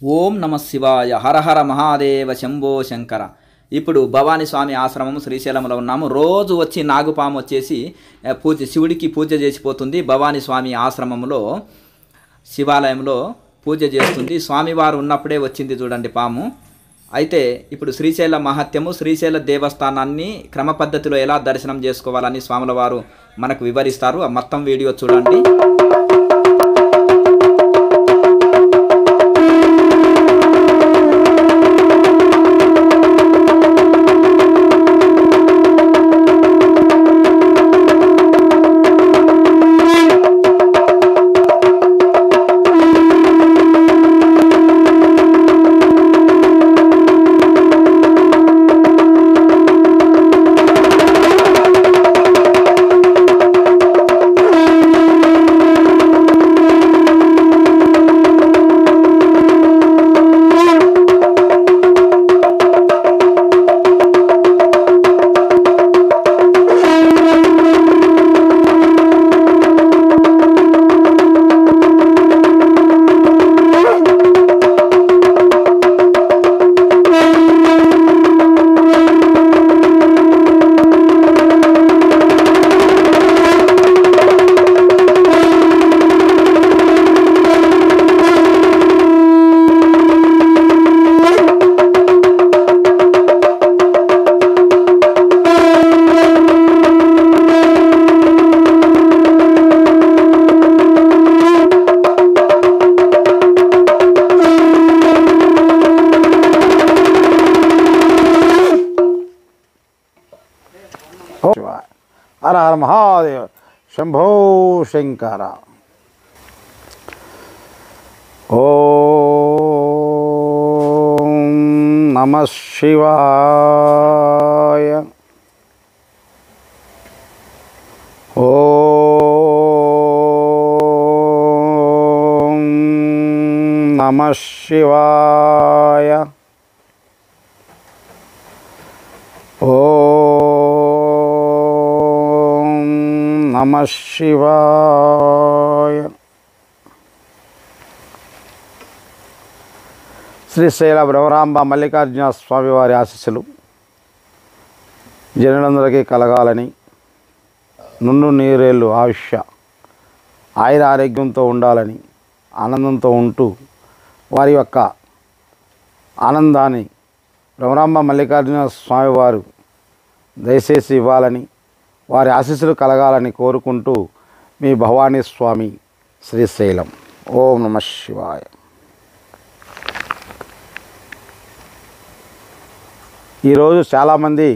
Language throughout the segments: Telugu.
ఓం నమ శివాయ హర హర మహాదేవ శంభో శంకర ఇప్పుడు భవానీ స్వామి ఆశ్రమం శ్రీశైలంలో ఉన్నాము రోజు వచ్చి నాగుపాము వచ్చేసి ఆ, పూజ శివుడికి పూజ చేసిపోతుంది భవానీ స్వామి ఆశ్రమంలో శివాలయంలో పూజ చేస్తుంది స్వామివారు ఉన్నప్పుడే వచ్చింది చూడండి పాము అయితే ఇప్పుడు శ్రీశైల మహత్యము శ్రీశైల దేవస్థానాన్ని క్రమ పద్ధతిలో ఎలా దర్శనం చేసుకోవాలని స్వాముల వారు మనకు వివరిస్తారు ఆ మొత్తం వీడియో చూడండి ఓ శివ హర హర మహాదేవ శంభో శంకర ఓం నమ శివాయ ఓం నమ శివాయ ఓం నమ శివాయ శ్రీశైల భ్రమరాంబ మల్లికార్జున స్వామివారి ఆశీస్సులు జనులందరికీ కలగాలని నుండు నీరేళ్ళు ఆయుష్య ఆయుర ఆరోగ్యంతో ఉండాలని ఆనందంతో ఉంటూ వారి యొక్క ఆనందాన్ని భ్రమరాంబ మల్లికార్జున స్వామివారు దయచేసి ఇవ్వాలని వారి ఆశీస్సులు కలగాలని కోరుకుంటూ మీ భవానీ స్వామి శ్రీశైలం ఓం నమ శివాయ ఈరోజు చాలామంది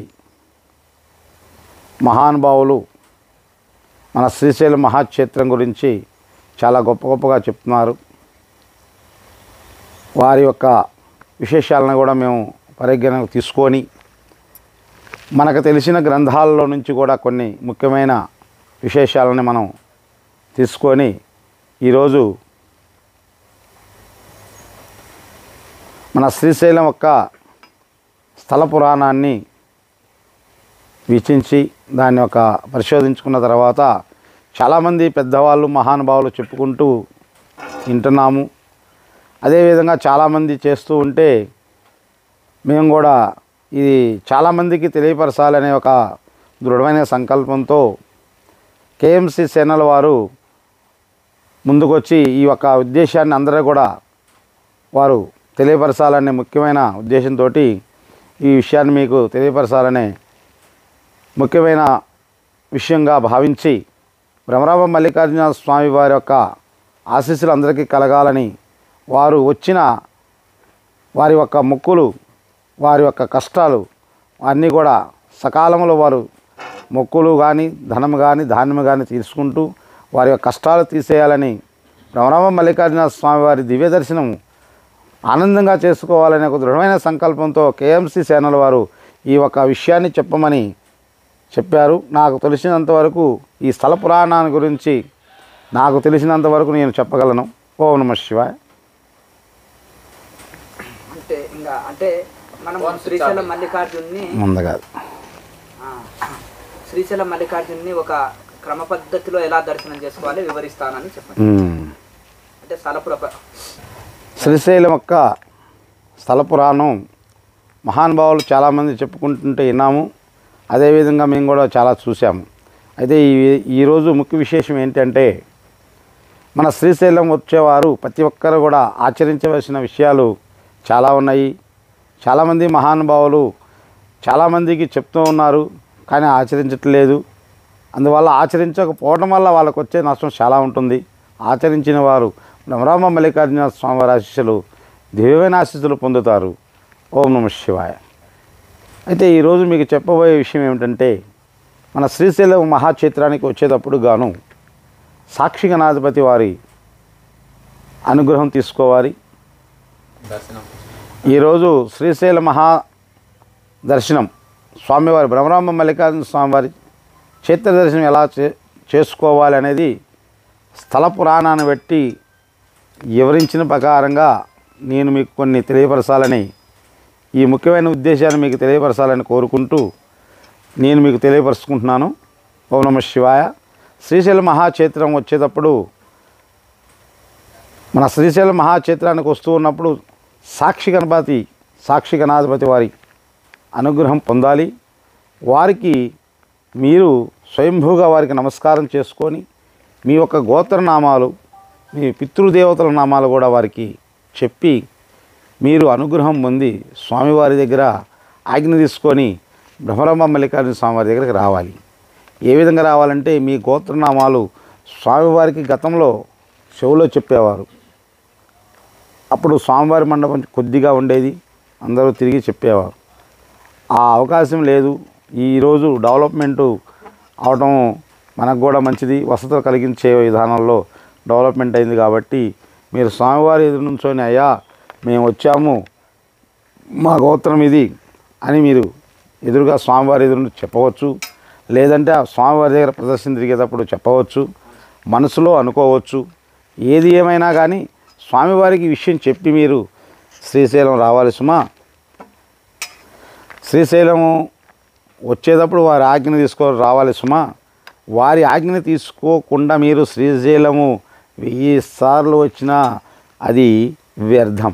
మహానుభావులు మన శ్రీశైలం మహాక్షేత్రం గురించి చాలా గొప్ప గొప్పగా చెప్తున్నారు వారి యొక్క విశేషాలను కూడా మేము పరిజ్ఞానం తీసుకొని మనకు తెలిసిన గ్రంథాలలో నుంచి కూడా కొన్ని ముఖ్యమైన విశేషాలని మనం తీసుకొని ఈరోజు మన శ్రీశైలం యొక్క స్థల పురాణాన్ని వీక్షించి దాన్ని ఒక పరిశోధించుకున్న తర్వాత చాలామంది పెద్దవాళ్ళు మహానుభావులు చెప్పుకుంటూ వింటున్నాము అదేవిధంగా చాలామంది చేస్తూ ఉంటే మేము కూడా ఇది చాలామందికి తెలియపరచాలనే ఒక దృఢమైన సంకల్పంతో కేఎంసి సేనల వారు ముందుకొచ్చి ఈ యొక్క ఉద్దేశాన్ని అందరూ కూడా వారు తెలియపరచాలనే ముఖ్యమైన ఉద్దేశంతో ఈ విషయాన్ని మీకు తెలియపరచాలనే ముఖ్యమైన విషయంగా భావించి భ్రమరామ మల్లికార్జున స్వామి వారి యొక్క ఆశీస్సులు అందరికీ కలగాలని వారు వచ్చిన వారి యొక్క మొక్కులు వారి యొక్క కష్టాలు అన్నీ కూడా సకాలంలో వారు మొక్కులు కానీ ధనం కానీ ధాన్యం కానీ తీసుకుంటూ వారి యొక్క కష్టాలు తీసేయాలని భ్రమరామ మల్లికార్జున స్వామి వారి దివ్య దర్శనం ఆనందంగా చేసుకోవాలనే ఒక దృఢమైన సంకల్పంతో కేఎంసి సేనల వారు ఈ యొక్క విషయాన్ని చెప్పమని చెప్పారు నాకు తెలిసినంత వరకు ఈ స్థల పురాణాన్ని గురించి నాకు తెలిసినంత వరకు నేను చెప్పగలను ఓం నమ శివాయ అంటే ఇంకా అంటే మనం శ్రీశైలం మల్లికార్జున్ని ముందుగా ఆ, శ్రీశైలం మల్లికార్జున్ని ఒక క్రమ పద్ధతిలో ఎలా దర్శనం చేసుకోవాలి వివరిస్తానని చెప్పండి ఉమ్. అంటే స్థలపుర ప- శ్రీశైలం యొక్క స్థల పురాణం మహానుభావులు చాలామంది చెప్పుకుంటుంటే విన్నాము అదేవిధంగా మేము కూడా చాలా చూసాము అయితే ఈ ఈరోజు ముఖ్య విశేషం ఏంటంటే మన శ్రీశైలం వచ్చేవారు ప్రతి ఒక్కరు కూడా ఆచరించవలసిన విషయాలు చాలా ఉన్నాయి చాలామంది మహానుభావులు చాలామందికి చెప్తూ ఉన్నారు కానీ ఆచరించట్లేదు అందువల్ల ఆచరించకపోవడం వల్ల వాళ్ళకు వచ్చే నష్టం చాలా ఉంటుంది ఆచరించిన వారు బ్రహ్మరామ మల్లికార్జున స్వామివారి ఆశీస్సులు దివ్యమైన ఆశీస్సులు పొందుతారు ఓం నమ శివాయ అయితే ఈరోజు మీకు చెప్పబోయే విషయం ఏమిటంటే మన శ్రీశైలం మహాక్షేత్రానికి వచ్చేటప్పుడు గాను సాక్షి గణాధిపతి వారి అనుగ్రహం తీసుకోవాలి ఈరోజు శ్రీశైల మహా దర్శనం స్వామివారి బ్రహ్మరామ మల్లికార్జున స్వామివారి క్షేత్ర దర్శనం ఎలా చే చేసుకోవాలి అనేది స్థల పురాణాన్ని బట్టి వివరించిన ప్రకారంగా నేను మీకు కొన్ని తెలియపరచాలని ఈ ముఖ్యమైన ఉద్దేశాన్ని మీకు తెలియపరచాలని కోరుకుంటూ నేను మీకు తెలియపరుచుకుంటున్నాను ఓం నమ శివాయ శ్రీశైల మహాక్షేత్రం వచ్చేటప్పుడు మన శ్రీశైల మహాక్షేత్రానికి వస్తూ ఉన్నప్పుడు సాక్షి గణపతి సాక్షి గణాధిపతి వారి అనుగ్రహం పొందాలి వారికి మీరు స్వయంభూగా వారికి నమస్కారం చేసుకొని మీ యొక్క గోత్రనామాలు మీ పితృదేవతల నామాలు కూడా వారికి చెప్పి మీరు అనుగ్రహం పొంది స్వామివారి దగ్గర ఆజ్ఞ తీసుకొని బ్రహ్మరమ్మ మల్లికార్జున స్వామివారి దగ్గరికి రావాలి ఏ విధంగా రావాలంటే మీ గోత్రనామాలు స్వామివారికి గతంలో చెవులో చెప్పేవారు అప్పుడు స్వామివారి మండపం కొద్దిగా ఉండేది అందరూ తిరిగి చెప్పేవారు ఆ అవకాశం లేదు ఈరోజు డెవలప్మెంటు అవటం మనకు కూడా మంచిది వసతులు కలిగించే విధానంలో డెవలప్మెంట్ అయింది కాబట్టి మీరు స్వామివారి ఎదురు నుంచొని అయ్యా మేము వచ్చాము మా గోత్రం ఇది అని మీరు ఎదురుగా స్వామివారి ఎదురు నుంచి చెప్పవచ్చు లేదంటే ఆ స్వామివారి దగ్గర ప్రదర్శన తిరిగేటప్పుడు చెప్పవచ్చు మనసులో అనుకోవచ్చు ఏది ఏమైనా కానీ స్వామివారికి ఈ విషయం చెప్పి మీరు శ్రీశైలం రావాలి సుమా శ్రీశైలము వచ్చేటప్పుడు వారి ఆజ్ఞ తీసుకో రావాలి సుమా వారి ఆజ్ఞ తీసుకోకుండా మీరు శ్రీశైలము వెయ్యి సార్లు వచ్చినా అది వ్యర్థం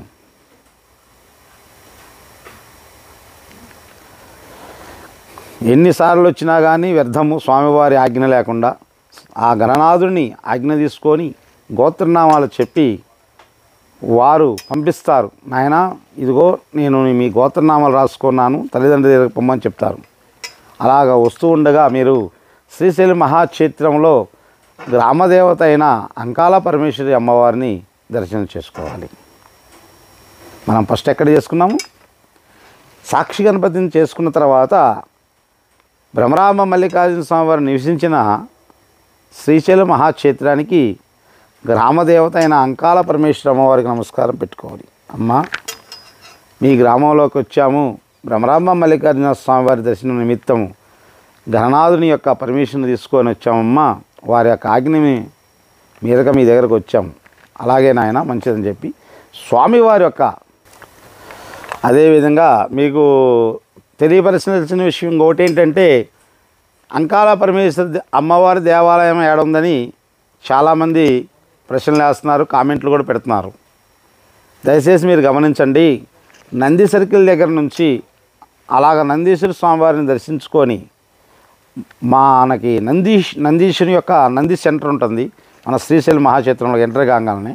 ఎన్నిసార్లు వచ్చినా కానీ వ్యర్థము స్వామివారి ఆజ్ఞ లేకుండా ఆ గణనాథుడిని ఆజ్ఞ తీసుకొని గోత్రనామాలు చెప్పి వారు పంపిస్తారు నాయన ఇదిగో నేను మీ గోత్రనామాలు రాసుకున్నాను తల్లిదండ్రుల దగ్గరికి పొమ్మని చెప్తారు అలాగ వస్తూ ఉండగా మీరు శ్రీశైలం మహాక్షేత్రంలో గ్రామదేవత అయిన అంకాల పరమేశ్వరి అమ్మవారిని దర్శనం చేసుకోవాలి మనం ఫస్ట్ ఎక్కడ చేసుకున్నాము సాక్షి గణపతిని చేసుకున్న తర్వాత భ్రమరామ మల్లికార్జున స్వామి వారు నివసించిన శ్రీశైలం మహాక్షేత్రానికి గ్రామదేవత అయిన అంకాల పరమేశ్వర అమ్మవారికి నమస్కారం పెట్టుకోవాలి అమ్మ మీ గ్రామంలోకి వచ్చాము భ్రమరామ మల్లికార్జున స్వామివారి దర్శనం నిమిత్తము గణనాథుని యొక్క పర్మిషన్ తీసుకొని వచ్చామమ్మా వారి యొక్క ఆజ్ఞని మీదగా మీ దగ్గరకు వచ్చాము అలాగే నాయన మంచిదని చెప్పి స్వామివారి యొక్క అదేవిధంగా మీకు తెలియపరచాల్సిన విషయం ఇంకొకటి ఏంటంటే అంకాల పరమేశ్వర దే- అమ్మవారి దేవాలయం ఏడుందని చాలామంది ప్రశ్నలు వేస్తున్నారు కామెంట్లు కూడా పెడుతున్నారు దయచేసి మీరు గమనించండి నంది సర్కిల్ దగ్గర నుంచి అలాగ నందీశ్వర స్వామివారిని దర్శించుకొని మనకి నందీష్ నందీశుని యొక్క నంది సెంటర్ ఉంటుంది మన శ్రీశైలం మహాక్షేత్రంలో ఎంటర్ కాగానే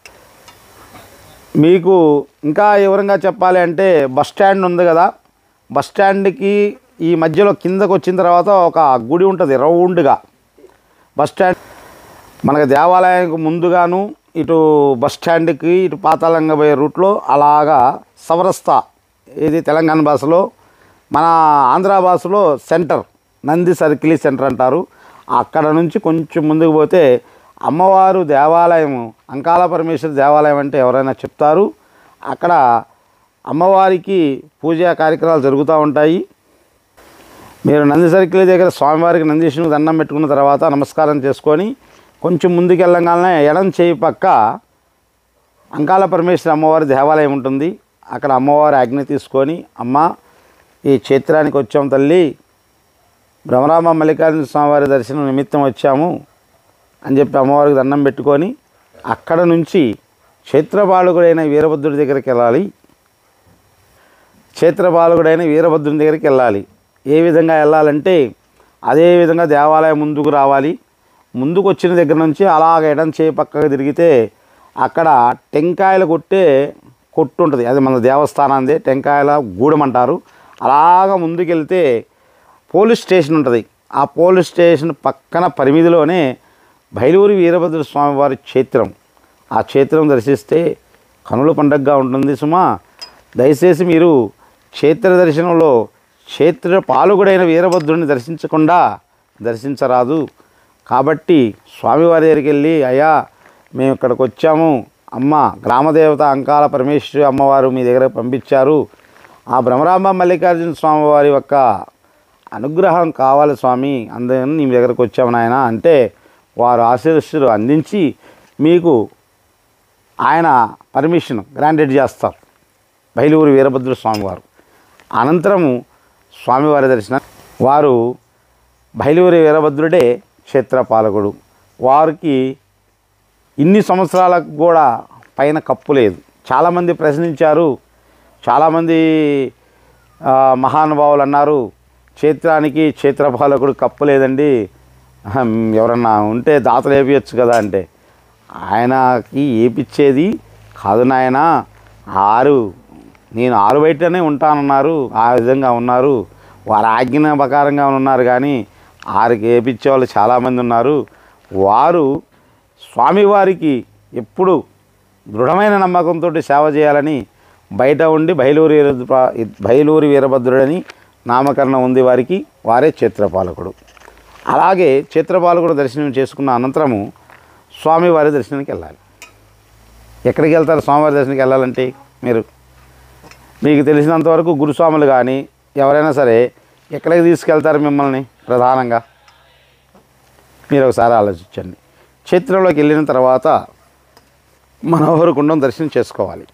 మీకు ఇంకా వివరంగా చెప్పాలి అంటే బస్ స్టాండ్ ఉంది కదా బస్ స్టాండ్కి ఈ మధ్యలో కిందకు వచ్చిన తర్వాత ఒక గుడి ఉంటుంది రౌండ్గా బస్ స్టాండ్ మనకి దేవాలయానికి ముందుగాను ఇటు బస్ స్టాండ్కి ఇటు పాతాళంగా పోయే రూట్లో అలాగా సవరస్తా ఇది తెలంగాణ భాషలో మన ఆంధ్ర భాషలో సెంటర్ నంది సర్కిల్ సెంటర్ అంటారు అక్కడ నుంచి కొంచెం ముందుకు పోతే అమ్మవారు దేవాలయం అంకాల పరమేశ్వరి దేవాలయం అంటే ఎవరైనా చెప్తారు అక్కడ అమ్మవారికి పూజా కార్యక్రమాలు జరుగుతూ ఉంటాయి మీరు నంది సర్కిల్ దగ్గర స్వామివారికి నందీశ్వరుని దండం పెట్టుకున్న తర్వాత నమస్కారం చేసుకొని కొంచెం ముందుకు వెళ్ళగానే ఎడం చేయి పక్క అంకాల పరమేశ్వర అమ్మవారి దేవాలయం ఉంటుంది అక్కడ అమ్మవారి ఆజ్ఞ తీసుకొని అమ్మ ఈ క్షేత్రానికి వచ్చాం తల్లి భ్రమరామ మల్లికార్జున స్వామివారి దర్శనం నిమిత్తం వచ్చాము అని చెప్పి అమ్మవారికి దండం పెట్టుకొని అక్కడ నుంచి క్షేత్రపాలకుడైన వీరభద్రుడి దగ్గరికి వెళ్ళాలి క్షేత్రపాలకుడైన వీరభద్రుని దగ్గరికి వెళ్ళాలి ఏ విధంగా వెళ్ళాలంటే అదే విధంగా దేవాలయం ముందుకు రావాలి ముందుకు వచ్చిన దగ్గర నుంచి అలాగ ఎడం చేయి పక్కకు తిరిగితే అక్కడ టెంకాయలు కొట్టే కొట్టు ఉంటుంది అది మన దేవస్థానందే టెంకాయల గూడెం అంటారు అలాగ ముందుకెళ్తే పోలీస్ స్టేషన్ ఉంటుంది ఆ పోలీస్ స్టేషన్ పక్కన పరిమితిలోనే బయలూరి వీరభద్ర స్వామి వారి క్షేత్రం ఆ క్షేత్రం దర్శిస్తే కనుల పండగగా ఉంటుంది సుమా దయచేసి మీరు క్షేత్ర దర్శనంలో క్షేత్ర పాలకుడైన వీరభద్రుని దర్శించకుండా దర్శించరాదు కాబట్టి స్వామివారి దగ్గరికి వెళ్ళి అయ్యా మేము ఇక్కడికి వచ్చాము అమ్మ గ్రామదేవత అంకాల పరమేశ్వరి అమ్మవారు మీ దగ్గర పంపించారు ఆ భ్రమరాంబ మల్లికార్జున స్వామివారి యొక్క అనుగ్రహం కావాలి స్వామి అందుకని నీ దగ్గరకు వచ్చాము నాయన అంటే వారు ఆశీర్వస్తులు అందించి మీకు ఆయన పర్మిషన్ గ్రాంటెడ్ చేస్తారు బయలువురి వీరభద్ర స్వామివారు అనంతరము స్వామివారి దర్శనం వారు బయలువురి వీరభద్రుడే క్షేత్రపాలకుడు వారికి ఇన్ని సంవత్సరాలకు కూడా పైన కప్పు లేదు చాలామంది ప్రశ్నించారు చాలామంది ఆ, మహానుభావులు అన్నారు క్షేత్రానికి క్షేత్రపాలకుడు కప్పు లేదండి అహం, ఎవరన్నా ఉంటే దాతలు వేపించచ్చు కదా అంటే ఆయనకి ఏపిచ్చేది కాదు నాయన ఆరు నేను ఆరు బయటనే ఉంటానన్నారు ఆ విధంగా ఉన్నారు వారి ఆజ్ఞ ప్రకారంగా ఉన్నారు కానీ ఆరికి ఏపిచ్చే వాళ్ళు చాలామంది ఉన్నారు వారు స్వామివారికి ఎప్పుడు దృఢమైన నమ్మకంతో సేవ చేయాలని బయట ఉండి బయలూరి వీర- బయలూరి వీరభద్రుడని నామకరణం ఉంది వారికి వారే క్షేత్రపాలకుడు అలాగే క్షేత్రపాలకుడు దర్శనం చేసుకున్న అనంతరము స్వామివారి దర్శనానికి వెళ్ళాలి ఎక్కడికి వెళ్తారు స్వామివారి దర్శనానికి వెళ్ళాలంటే మీరు మీకు తెలిసినంత వరకు గురుస్వాములు కానీ ఎవరైనా సరే ఎక్కడికి తీసుకెళ్తారు మిమ్మల్ని ప్రధానంగా మీరు ఒకసారి ఆలోచించండి క్షేత్రంలోకి వెళ్ళిన తర్వాత మనోహర కుండం దర్శనం చేసుకోవాలి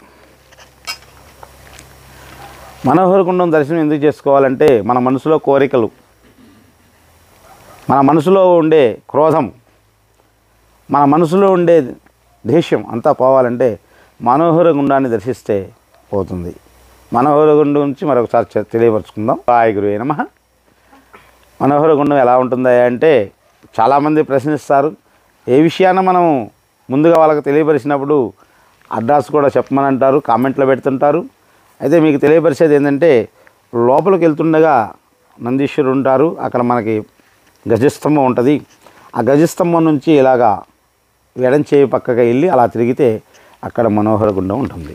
మనోహర కుండం దర్శనం ఎందుకు చేసుకోవాలంటే మన మనసులో కోరికలు మన మనసులో ఉండే క్రోధం మన మనసులో ఉండే దేశ్యం అంతా పోవాలంటే మనోహర గుండాన్ని దర్శిస్తే పోతుంది మనోహర గుండం నుంచి మరొకసారి చె- తెలియపరుచుకుందాం హాయ్ గురువే నమ మనోహర గుండం ఎలా ఉంటుందా అంటే చాలామంది ప్రశ్నిస్తారు ఏ విషయాన్ని మనం ముందుగా వాళ్ళకి తెలియపరిచినప్పుడు అడ్రస్ కూడా చెప్పమని అంటారు కామెంట్లో పెడుతుంటారు అయితే మీకు తెలియపరిచేది ఏంటంటే లోపలికి వెళ్తుండగా నందీశ్వరుడు ఉంటారు అక్కడ మనకి గజస్తంభం ఉంటుంది ఆ గజస్తంభం నుంచి ఇలాగా ఎడం చేయి పక్కగా వెళ్ళి అలా తిరిగితే అక్కడ మనోహర గుండం ఉంటుంది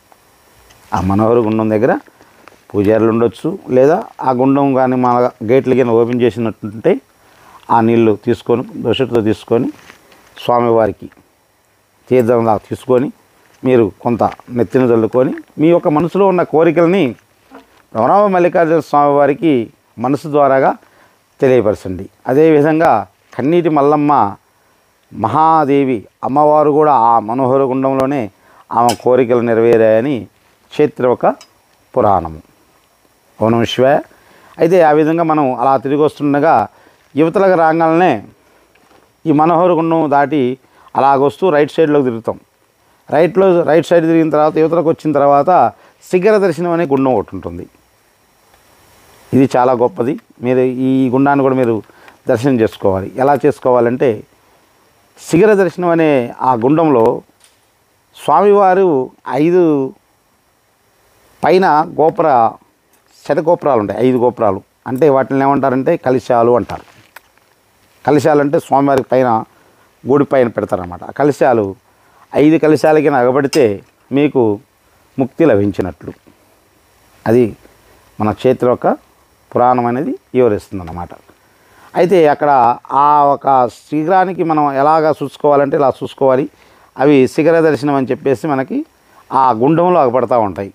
ఆ మనోహర గుండం దగ్గర పూజారులు ఉండొచ్చు లేదా ఆ గుండం కానీ మన గేట్లు కింద ఓపెన్ చేసినట్టుంటే ఆ నీళ్లు తీసుకొని దోషులతో తీసుకొని స్వామివారికి తీర్థంలా తీసుకొని మీరు కొంత నెత్తిన చల్లుకొని మీ యొక్క మనసులో ఉన్న కోరికల్ని రమణామ మల్లికార్జున స్వామివారికి మనసు ద్వారాగా తెలియపరచండి అదేవిధంగా కన్నీటి మల్లమ్మ మహాదేవి అమ్మవారు కూడా ఆ మనోహర గుండంలోనే ఆమె కోరికలు నెరవేరాయని క్షేత్ర ఒక పురాణము ఓనం శివాయ అయితే ఆ విధంగా మనం అలా తిరిగి వస్తుండగా యువతలకు రాగానే ఈ మనోహర గుండం దాటి అలాగొస్తూ రైట్ సైడ్లోకి తిరుగుతాం రైట్లో రైట్ సైడ్ తిరిగిన తర్వాత యువతలకు వచ్చిన తర్వాత శిఖర దర్శనం అనే గుండం ఒకటి ఉంటుంది ఇది చాలా గొప్పది మీరు ఈ గుండాన్ని కూడా మీరు దర్శనం చేసుకోవాలి ఎలా చేసుకోవాలంటే శిఖర దర్శనం అనే ఆ గుండంలో స్వామివారు ఐదు పైన గోపుర శత గోపురాలు ఉంటాయి ఐదు గోపురాలు అంటే వాటిని ఏమంటారంటే కలిశాలు అంటారు కలశాలు అంటే స్వామివారి పైన గుడి పైన పెడతారన్నమాట ఆ కలశాలు ఐదు కలశాలకి అగబడితే మీకు ముక్తి లభించినట్లు అది మన క్షేత్ర యొక్క పురాణం అనేది వివరిస్తుంది అయితే అక్కడ ఆ ఒక శిఖరానికి మనం ఎలాగా చూసుకోవాలంటే ఇలా చూసుకోవాలి అవి శిఖర దర్శనం అని చెప్పేసి మనకి ఆ గుండంలో అగపడతా ఉంటాయి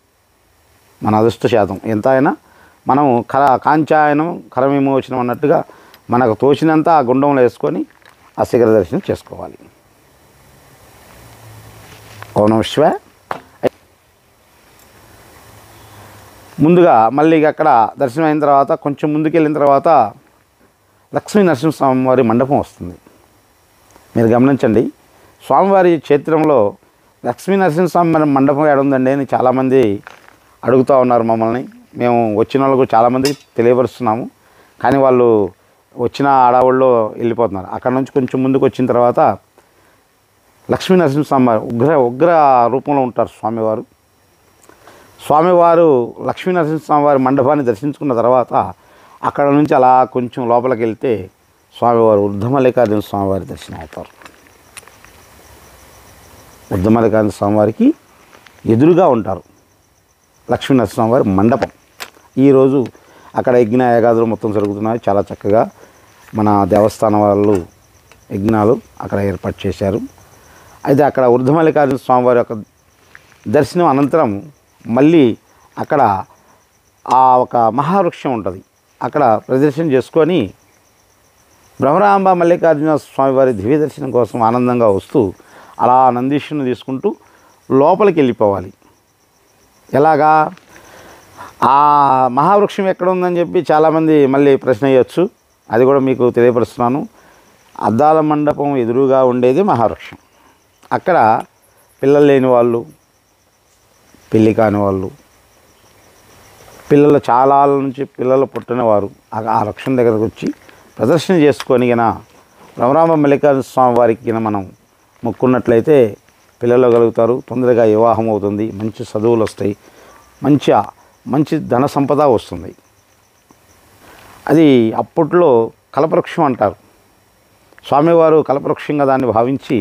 మన అదృష్ట శాతం ఎంత అయినా మనం కర కాంచాయనం కర విమోచనం అన్నట్టుగా మనకు తోచినంత ఆ గుండంలో వేసుకొని ఆ శిఖర దర్శనం చేసుకోవాలి ఓం నమః శివాయ ముందుగా మళ్ళీ అక్కడ దర్శనం అయిన తర్వాత కొంచెం ముందుకు వెళ్ళిన తర్వాత లక్ష్మీ నరసింహస్వామి వారి మండపం వస్తుంది మీరు గమనించండి స్వామివారి క్షేత్రంలో లక్ష్మీ నరసింహస్వామి మన మండపం ఎక్కడ ఉందండి అని చాలామంది అడుగుతూ ఉన్నారు మమ్మల్ని మేము వచ్చిన వాళ్ళకు చాలామంది తెలియపరుస్తున్నాము కానీ వాళ్ళు వచ్చిన ఆడవాళ్ళు వెళ్ళిపోతున్నారు అక్కడ నుంచి కొంచెం ముందుకు వచ్చిన తర్వాత లక్ష్మీ నరసింహస్వామి వారు ఉగ్ర ఉగ్ర రూపంలో ఉంటారు స్వామివారు స్వామివారు లక్ష్మీ నరసింహస్వామి వారి మండపాన్ని దర్శించుకున్న తర్వాత అక్కడ నుంచి అలా కొంచెం లోపలికి వెళ్తే స్వామివారు వృద్ధమల్లికార్జున స్వామివారి దర్శనం అవుతారు వృద్ధమల్లికార్జున స్వామివారికి ఎదురుగా ఉంటారు లక్ష్మీ నరసింహస్వామి వారి మండపం ఈరోజు అక్కడ యజ్ఞ యాగాదులు మొత్తం జరుగుతున్నాయి చాలా చక్కగా మన దేవస్థానం వాళ్ళు యజ్ఞాలు అక్కడ ఏర్పాటు చేశారు అయితే అక్కడ వృద్ధమల్లికార్జున స్వామివారి యొక్క దర్శనం అనంతరం మళ్ళీ అక్కడ ఆ ఒక మహావృక్షం ఉంటుంది అక్కడ ప్రదర్శన చేసుకొని భ్రమరాంబ మల్లికార్జున స్వామివారి దివ్య దర్శనం కోసం ఆనందంగా వస్తూ అలా నందీశ్వరుని తీసుకుంటూ లోపలికి వెళ్ళిపోవాలి ఎలాగా ఆ మహావృక్షం ఎక్కడ ఉందని చెప్పి చాలామంది మళ్ళీ ప్రశ్న వేయచ్చు అది కూడా మీకు తెలియపరుస్తున్నాను అద్దాల మండపం ఎదురుగా ఉండేది మహావృక్షం అక్కడ పిల్లలు లేని వాళ్ళు పెళ్ళి కాని వాళ్ళు పిల్లలు చాలా ఆళ్ళ నుంచి పిల్లలు పుట్టిన వారు ఆ ఆ వృక్షం దగ్గరకు వచ్చి ప్రదర్శన చేసుకొని గిన రమరామ మల్లికార్జున స్వామి వారికి గిన మనం మొక్కున్నట్లయితే పిల్లలు కలుగుతారు తొందరగా వివాహం అవుతుంది మంచి చదువులు వస్తాయి మంచి మంచి ధన సంపద వస్తుంది అది అప్పట్లో కల్పవృక్షం అంటారు స్వామివారు కల్పవృక్షంగా దాన్ని భావించి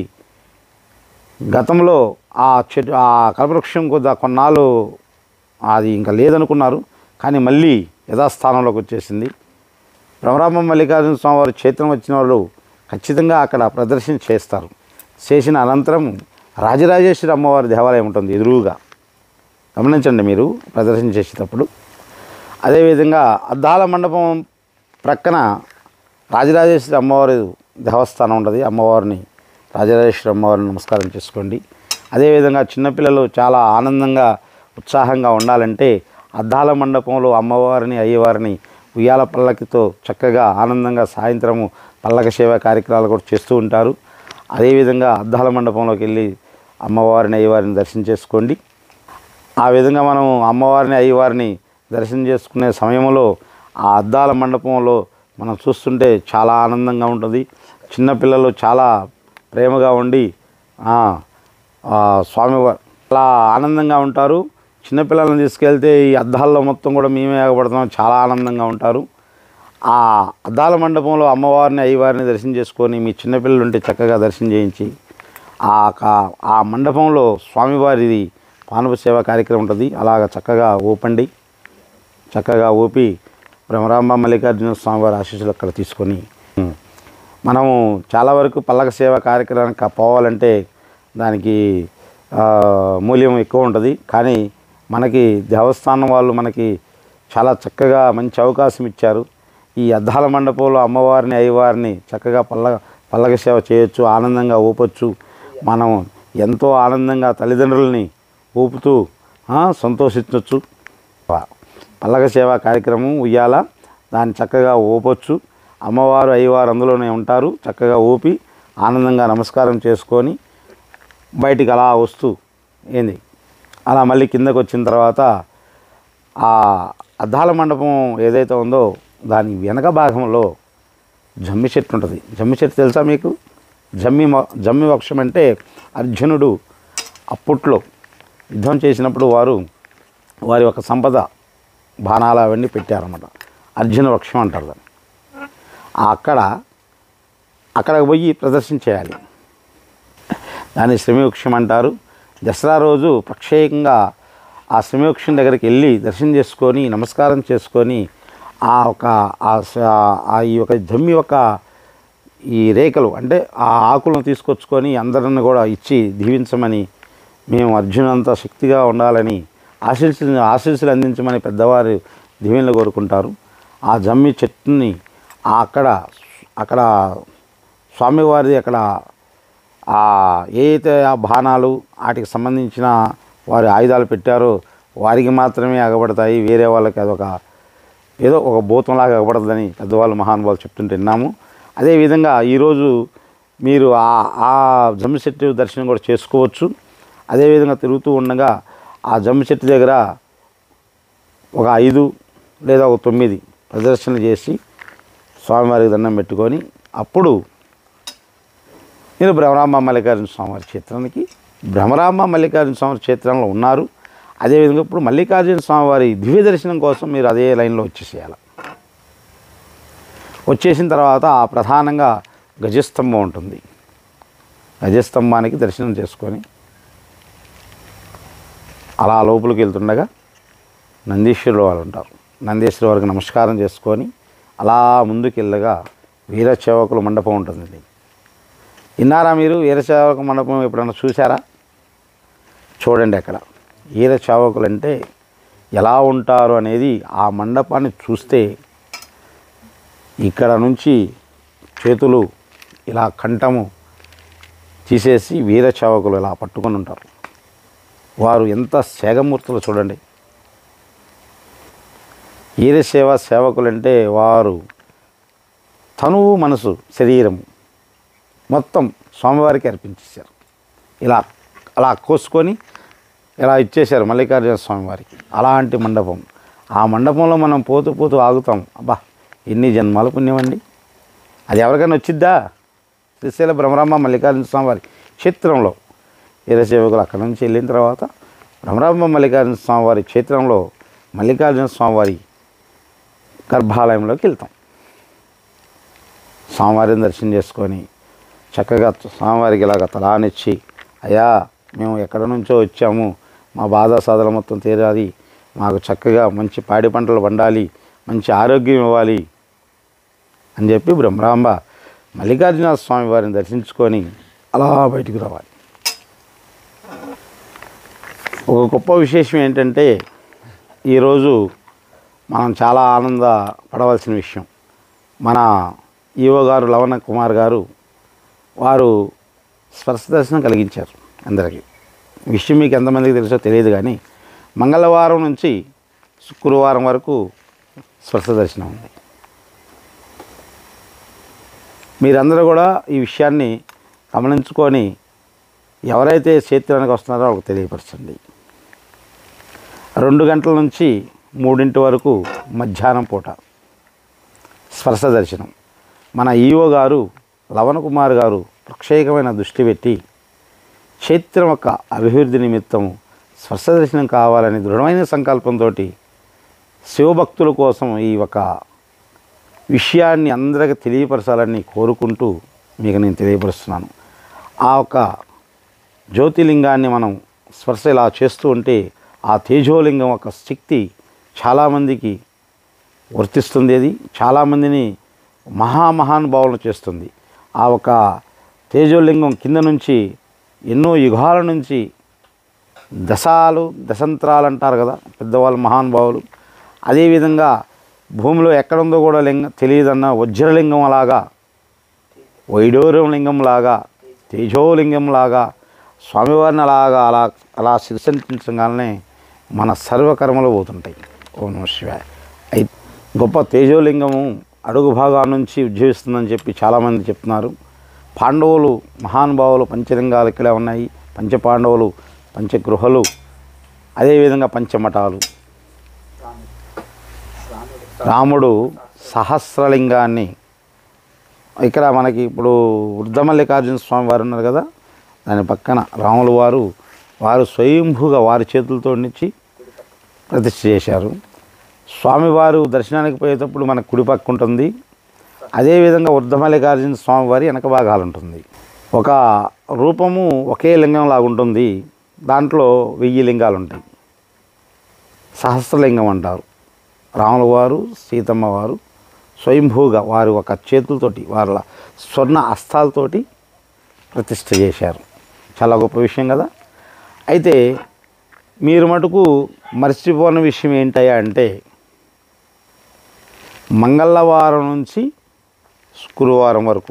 గతంలో ఆ చెట్టు ఆ కల్పవృక్షం కొద్ది కొన్నాళ్ళు అది ఇంకా లేదనుకున్నారు కానీ మళ్ళీ యథాస్థానంలోకి వచ్చేసింది భ్రమరామ మల్లికార్జున స్వామివారి క్షేత్రం వచ్చిన వాళ్ళు ఖచ్చితంగా అక్కడ ప్రదర్శన చేస్తారు చేసిన అనంతరం రాజరాజేశ్వరి అమ్మవారి దేవాలయం ఉంటుంది ఎదురుగా గమనించండి మీరు ప్రదర్శన చేసేటప్పుడు అదేవిధంగా అద్దాల మండపం ప్రక్కన రాజరాజేశ్వరి అమ్మవారి దేవస్థానం ఉంటుంది అమ్మవారిని రాజరాజేశ్వరి అమ్మవారిని నమస్కారం చేసుకోండి అదేవిధంగా చిన్నపిల్లలు చాలా ఆనందంగా ఉత్సాహంగా ఉండాలంటే అద్దాల మండపంలో అమ్మవారిని అయ్యవారిని ఉయ్యాల పల్లకితో చక్కగా ఆనందంగా సాయంత్రము పల్లక సేవ కార్యక్రమాలు కూడా చేస్తూ ఉంటారు అదేవిధంగా అద్దాల మండపంలోకి వెళ్ళి అమ్మవారిని అయ్యవారిని దర్శనం చేసుకోండి ఆ విధంగా మనం అమ్మవారిని అయ్యవారిని దర్శనం చేసుకునే సమయంలో ఆ అద్దాల మండపంలో మనం చూస్తుంటే చాలా ఆనందంగా ఉంటుంది చిన్నపిల్లలు చాలా ప్రేమగా ఉండి ఆ, ఆ స్వామివారు చాలా ఆనందంగా ఉంటారు చిన్నపిల్లలను తీసుకెళ్తే ఈ అద్దాల్లో మొత్తం కూడా మేమే ఏగబడతాం చాలా ఆనందంగా ఉంటారు ఆ అద్దాల మండపంలో అమ్మవారిని అయ్యవారిని దర్శనం చేసుకొని మీ చిన్నపిల్లలు ఉంటే చక్కగా దర్శనం చేయించి ఆ కా- ఆ మండపంలో స్వామివారిది పానప సేవ కార్యక్రమం ఉంటుంది అలాగ చక్కగా ఊపండి చక్కగా ఊపి బ్రహ్మరాంబ మల్లికార్జున స్వామివారి ఆశీస్సులు అక్కడ తీసుకొని మనము చాలా వరకు పల్లక సేవ కార్యక్రమానికి పోవాలంటే దానికి ఆ, మూల్యం ఎక్కువ ఉంటుంది కానీ మనకి దేవస్థానం వాళ్ళు మనకి చాలా చక్కగా మంచి అవకాశం ఇచ్చారు ఈ అద్దాల మండపంలో అమ్మవారిని అయ్యవారిని చక్కగా పల్ల పల్లక సేవ చేయొచ్చు ఆనందంగా ఊపొచ్చు మనం ఎంతో ఆనందంగా తల్లిదండ్రులని ఊపుతూ ఆ, సంతోషించవచ్చు పల్లక సేవ కార్యక్రమం ఉయ్యాల దాన్ని చక్కగా ఊపొచ్చు అమ్మవారు అయ్యవారు అందులోనే ఉంటారు చక్కగా ఊపి ఆనందంగా నమస్కారం చేసుకొని బయటికి అలా వస్తూ ఏంది అలా మళ్ళీ కిందకు వచ్చిన తర్వాత ఆ అద్దాల మండపం ఏదైతే ఉందో దాని వెనక భాగంలో జమ్మి చెట్టు ఉంటుంది జమ్మి చెట్టు తెలుసా మీకు జమ్మి మ- జమ్మి వృక్షం అంటే అర్జునుడు అప్పట్లో యుద్ధం చేసినప్పుడు వారు వారి యొక్క సంపద బాణాలు అవన్నీ పెట్టారన్నమాట అర్జున వృక్షం అంటారు దాన్ని ఆ అక్కడ అక్కడికి పోయి ప్రదర్శన చేయాలి దాన్ని శ్రమవృక్షం అంటారు దసరా రోజు ప్రత్యేకంగా ఆ శ్రమవృక్షం దగ్గరికి వెళ్ళి దర్శనం చేసుకొని నమస్కారం చేసుకొని ఆ ఒక ఆ స- ఆ ఈ యొక్క జమ్మి యొక్క ఈ రేఖలు అంటే ఆ ఆకులను తీసుకొచ్చుకొని అందరిని కూడా ఇచ్చి దీవించమని మేము అర్జునంత శక్తిగా ఉండాలని ఆశీస్సులు ఆశీస్సులు అందించమని పెద్దవారు దీవెనలు కోరుకుంటారు ఆ జమ్మి చెట్టుని ఆ అక్కడ అక్కడ స్వామివారిది అక్కడ ఆ ఏదైతే ఆ బాణాలు వాటికి సంబంధించిన వారి ఆయుధాలు పెట్టారో వారికి మాత్రమే అగబడతాయి వేరే వాళ్ళకి అదొక ఏదో ఒక భూతంలాగా అగబడదని పెద్దవాళ్ళు మహానుభావులు చెప్తుంటే విన్నాము అదేవిధంగా ఈరోజు మీరు ఆ ఆ జమ్మి చెట్టు దర్శనం కూడా చేసుకోవచ్చు అదేవిధంగా తిరుగుతూ ఉండగా ఆ జమ్మి చెట్టు దగ్గర ఒక ఐదు లేదా ఒక తొమ్మిది ప్రదర్శనలు చేసి స్వామివారికి దండం పెట్టుకొని అప్పుడు మీరు భ్రమరాంబ మల్లికార్జున స్వామివారి క్షేత్రానికి భ్రమరాంబ మల్లికార్జున స్వామి క్షేత్రంలో ఉన్నారు అదేవిధంగా ఇప్పుడు మల్లికార్జున స్వామివారి దివ్య దర్శనం కోసం మీరు అదే లైన్లో వచ్చేసేయాలి వచ్చేసిన తర్వాత ఆ ప్రధానంగా గజస్తంభం ఉంటుంది గజస్తంభానికి దర్శనం చేసుకొని అలా లోపలికి వెళ్తుండగా నందీశ్వరుడు వాళ్ళు ఉంటారు నందీశ్వరు వారికి నమస్కారం చేసుకొని అలా ముందుకు వెళ్ళగా వీరచేవకుల మండపం ఉంటుందండి విన్నారా మీరు వీరచేవక మండపం ఎప్పుడన్నా చూసారా చూడండి అక్కడ వీరచేవకులు అంటే ఎలా ఉంటారు అనేది ఆ మండపాన్ని చూస్తే ఇక్కడ నుంచి చేతులు ఇలా కంఠము తీసేసి వీరచావకులు ఇలా పట్టుకొని ఉంటారు వారు ఎంత సేగమూర్తులు చూడండి ఈరసేవ సేవకులు అంటే వారు తనువు మనసు శరీరము మొత్తం స్వామివారికి అర్పించేశారు ఇలా అలా కోసుకొని ఇలా ఇచ్చేశారు మల్లికార్జున స్వామివారికి అలాంటి మండపం ఆ మండపంలో మనం పోతూ పోతూ ఆగుతాం అబ్బా ఎన్ని జన్మాల పుణ్యమండి అది ఎవరికైనా వచ్చిద్దా శ్రీశైల బ్రహ్మరాంబ మల్లికార్జున స్వామివారి క్షేత్రంలో వీరసేవకులు అక్కడి నుంచి వెళ్ళిన తర్వాత బ్రహ్మరాంబ మల్లికార్జున స్వామివారి క్షేత్రంలో మల్లికార్జున స్వామివారి గర్భాలయంలోకి వెళ్తాం స్వామివారిని దర్శనం చేసుకొని చక్కగా స్వామివారికి ఇలాగ తలానిచ్చి అయ్యా మేము ఎక్కడి నుంచో వచ్చాము మా బాధ సాధన మొత్తం తీరాలి మాకు చక్కగా మంచి పాడి పంటలు పండాలి మంచి ఆరోగ్యం ఇవ్వాలి అని చెప్పి బ్రహ్మరాంబ మల్లికార్జున స్వామి వారిని దర్శించుకొని అలా బయటికి రావాలి ఒక గొప్ప విశేషం ఏంటంటే ఈరోజు మనం చాలా ఆనంద పడవలసిన విషయం మన ఈవో గారు లవణ కుమార్ గారు వారు స్పర్శ దర్శనం కలిగించారు అందరికీ విషయం మీకు ఎంతమందికి తెలుసో తెలియదు కానీ మంగళవారం నుంచి శుక్రవారం వరకు స్పర్శ దర్శనం ఉంది మీరందరూ కూడా ఈ విషయాన్ని గమనించుకొని ఎవరైతే క్షేత్రానికి వస్తున్నారో వాళ్ళకి తెలియపరచండి రెండు గంటల నుంచి మూడింటి వరకు మధ్యాహ్నం పూట స్పర్శ దర్శనం మన ఈఓ గారు లవణ కుమార్ గారు ప్రత్యేకమైన దృష్టి పెట్టి క్షేత్రం యొక్క అభివృద్ధి నిమిత్తము స్పర్శ దర్శనం కావాలని దృఢమైన సంకల్పంతో శివభక్తుల కోసం ఈ ఒక విషయాన్ని అందరికీ తెలియపరచాలని కోరుకుంటూ మీకు నేను తెలియపరుస్తున్నాను ఆ ఒక జ్యోతిలింగాన్ని మనం స్పర్శ ఇలా చేస్తూ ఉంటే ఆ తేజోలింగం యొక్క శక్తి చాలామందికి వర్తిస్తుంది అది చాలామందిని మహామహానుభావులను చేస్తుంది ఆ ఒక తేజోలింగం కింద నుంచి ఎన్నో యుగాల నుంచి దశాలు దశాంతరాలు అంటారు కదా పెద్దవాళ్ళు మహానుభావులు అదేవిధంగా భూమిలో ఎక్కడుందో కూడా లింగం తెలియదన్న వజ్రలింగం అలాగా వైడూర్యం లింగం లాగా తేజోలింగం లాగా స్వామివారిని అలాగా అలా అలా శిరసంటించగానే మన సర్వకర్మలు పోతుంటాయి ఓ నమ శివాయ అయి గొప్ప తేజోలింగము అడుగు భాగాల నుంచి ఉద్భవిస్తుందని చెప్పి చాలామంది చెప్తున్నారు పాండవులు మహానుభావులు పంచలింగాలు ఇక్కడే ఉన్నాయి పంచపాండవులు పంచగృహలు అదేవిధంగా పంచమఠాలు రాముడు సహస్రలింగాన్ని ఇక్కడ మనకి ఇప్పుడు వృద్ధమల్లికార్జున స్వామి వారు ఉన్నారు కదా దాని పక్కన రాములు వారు వారు స్వయంభూగా వారి చేతులతో నుంచి ప్రతిష్ఠ చేశారు స్వామివారు దర్శనానికి పోయేటప్పుడు మనకు కుడి పక్క ఉంటుంది అదేవిధంగా వృద్ధమల్లికార్జున స్వామి వారి వెనక భాగాలు ఉంటుంది ఒక రూపము ఒకే లింగం లాగా ఉంటుంది దాంట్లో వెయ్యి లింగాలు ఉంటాయి సహస్రలింగం అంటారు రాముల వారు సీతమ్మ వారు స్వయంభూగా వారి ఒక చేతులతోటి వాళ్ళ స్వర్ణ హస్తాలతోటి ప్రతిష్ఠ చేశారు చాలా గొప్ప విషయం కదా అయితే మీరు మటుకు మర్చిపోని విషయం ఏంటయ్యా అంటే మంగళవారం నుంచి శుక్రవారం వరకు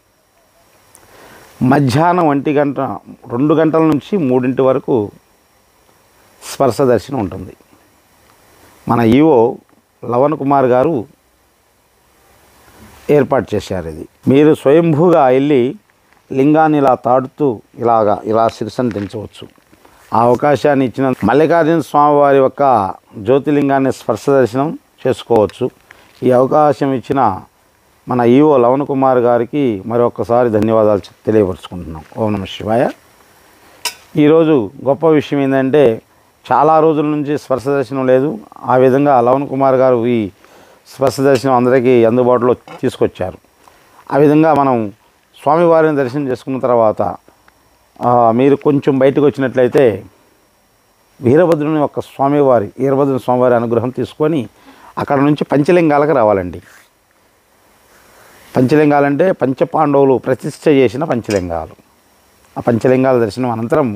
మధ్యాహ్నం ఒంటి గంట రెండు గంటల నుంచి మూడింటి వరకు స్పర్శ దర్శనం ఉంటుంది మన ఈవో లవణ్ కుమార్ గారు ఏర్పాటు చేశారు ఇది మీరు స్వయంభూగా వెళ్ళి లింగాన్ని ఇలా తాడుతూ ఇలాగా ఇలా శిరసంటించవచ్చు ఆ అవకాశాన్ని ఇచ్చిన మల్లికార్జున స్వామి వారి యొక్క జ్యోతిలింగాన్ని స్పర్శ దర్శనం చేసుకోవచ్చు ఈ అవకాశం ఇచ్చిన మన ఈవో లవణ్ కుమార్ గారికి మరొకసారి ధన్యవాదాలు చె- తెలియపరుచుకుంటున్నాం ఓం నమ శివాయ ఈరోజు గొప్ప విషయం ఏంటంటే చాలా రోజుల నుంచి స్పర్శ దర్శనం లేదు ఆ విధంగా లవణ్ కుమార్ గారు ఈ స్పర్శ దర్శనం అందరికీ అందుబాటులో తీసుకొచ్చారు ఆ విధంగా మనం స్వామివారిని దర్శనం చేసుకున్న తర్వాత ఆ, మీరు కొంచెం బయటకు వచ్చినట్లయితే వీరభద్రుని యొక్క స్వామివారి వీరభద్రుని స్వామివారి అనుగ్రహం తీసుకొని అక్కడ నుంచి పంచలింగాలకు రావాలండి పంచలింగాలంటే పంచపాండవులు ప్రతిష్ఠ చేసిన పంచలింగాలు ఆ పంచలింగాల దర్శనం అనంతరం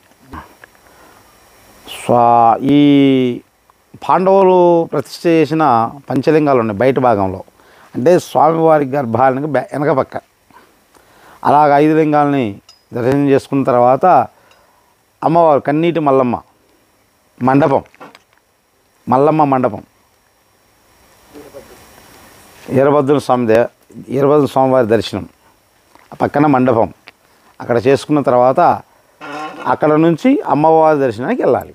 స్వా ఈ పాండవులు ప్రతిష్ఠ చేసిన పంచలింగాలు ఉన్నాయి బయట భాగంలో అంటే స్వామివారి గర్భానికి బె- వెనక పక్క అలాగ ఐదు లింగాలని దర్శనం చేసుకున్న తర్వాత అమ్మవారు కన్నీటి మల్లమ్మ మండపం మల్లమ్మ మండపం వీరభద్రుని స్వామి దే వీరభద్ర స్వామివారి దర్శనం ఆ పక్కన మండపం అక్కడ చేసుకున్న తర్వాత అక్కడ నుంచి అమ్మవారి దర్శనానికి వెళ్ళాలి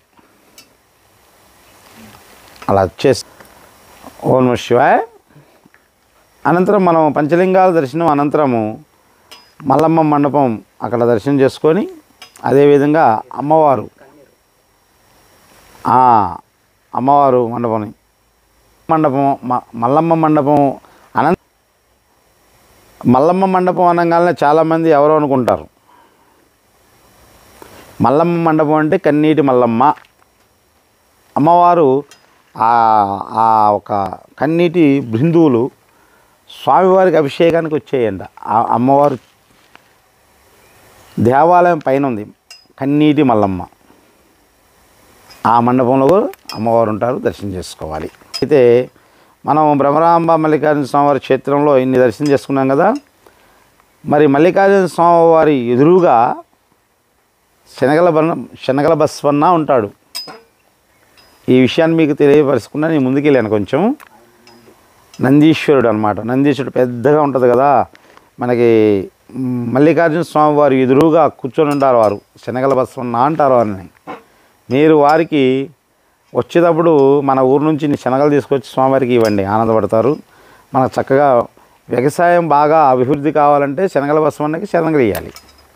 అలా చేసి ఓం నమః శివాయ అనంతరం మనం పంచలింగాల దర్శనం అనంతరము మల్లమ్మ మండపం అక్కడ దర్శనం చేసుకొని అదేవిధంగా అమ్మవారు ఆ, అమ్మవారు మండపం మండపం మ- మల్లమ్మ మండపం అనంత మల్లమ్మ మండపం అనగానే చాలామంది ఎవరో అనుకుంటారు మల్లమ్మ మండపం అంటే కన్నీటి మల్లమ్మ అమ్మవారు ఆ ఆ ఒక కన్నీటి బిందువులు స్వామివారికి అభిషేకానికి వచ్చేయండి ఆ అమ్మవారు దేవాలయం పైన ఉంది కన్నీటి మల్లమ్మ ఆ మండపంలో కూడా అమ్మవారు ఉంటారు దర్శనం చేసుకోవాలి అయితే మనం భ్రమరాంబ మల్లికార్జున స్వామివారి క్షేత్రంలో ఇన్ని దర్శనం చేసుకున్నాం కదా మరి మల్లికార్జున స్వామివారి ఎదురుగా శనగల బన్న శనగల బస్వన్న ఉంటాడు ఈ విషయాన్ని మీకు తెలియపరుచుకున్నా నేను ముందుకెళ్ళాను కొంచెం నందీశ్వరుడు అనమాట నందీశ్వరుడు పెద్దగా ఉంటుంది కదా మనకి మ్, మల్లికార్జున స్వామి వారు ఎదురుగా కూర్చొని ఉంటారు వారు శనగల బస్వన్న అంటారు వారిని మీరు వారికి వచ్చేటప్పుడు మన ఊరు నుంచి ఇన్ని శనగలు తీసుకొచ్చి స్వామివారికి ఇవ్వండి ఆనందపడతారు మనకు చక్కగా వ్యవసాయం బాగా అభివృద్ధి కావాలంటే శనగల బస్వన్నకి శనగలు ఇవ్వాలి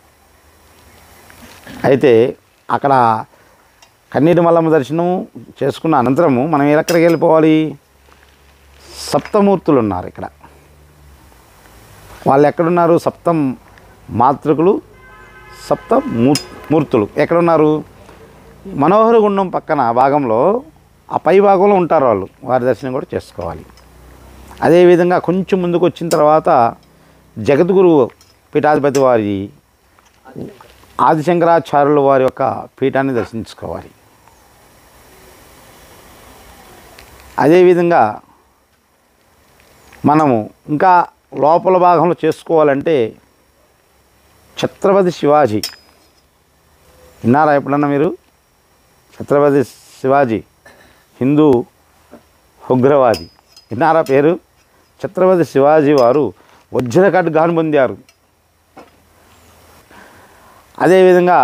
అయితే అక్కడ కన్నీటి మల్లమ్మ దర్శనం చేసుకున్న అనంతరము మనం ఎక్కడికి వెళ్ళిపోవాలి సప్తమూర్తులు ఉన్నారు ఇక్కడ వాళ్ళు ఎక్కడున్నారు సప్తం మాతృకులు సప్త మూ- మూర్తులు ఎక్కడున్నారు మనోహర గుండం పక్కన భాగంలో ఆ పై భాగంలో ఉంటారు వాళ్ళు వారి దర్శనం కూడా చేసుకోవాలి అదేవిధంగా కొంచెం ముందుకు వచ్చిన తర్వాత జగద్గురు పీఠాధిపతి వారి ఆదిశంకరాచార్యుల వారి యొక్క పీఠాన్ని దర్శించుకోవాలి అదేవిధంగా మనము ఇంకా లోపల భాగంలో చేసుకోవాలంటే ఛత్రపతి శివాజీ విన్నారా ఎప్పుడన్నా మీరు ఛత్రపతి శివాజీ హిందూ ఉగ్రవాది విన్నారా పేరు ఛత్రపతి శివాజీ వారు వజ్ర ఖడ్గాను పొందారు అదేవిధంగా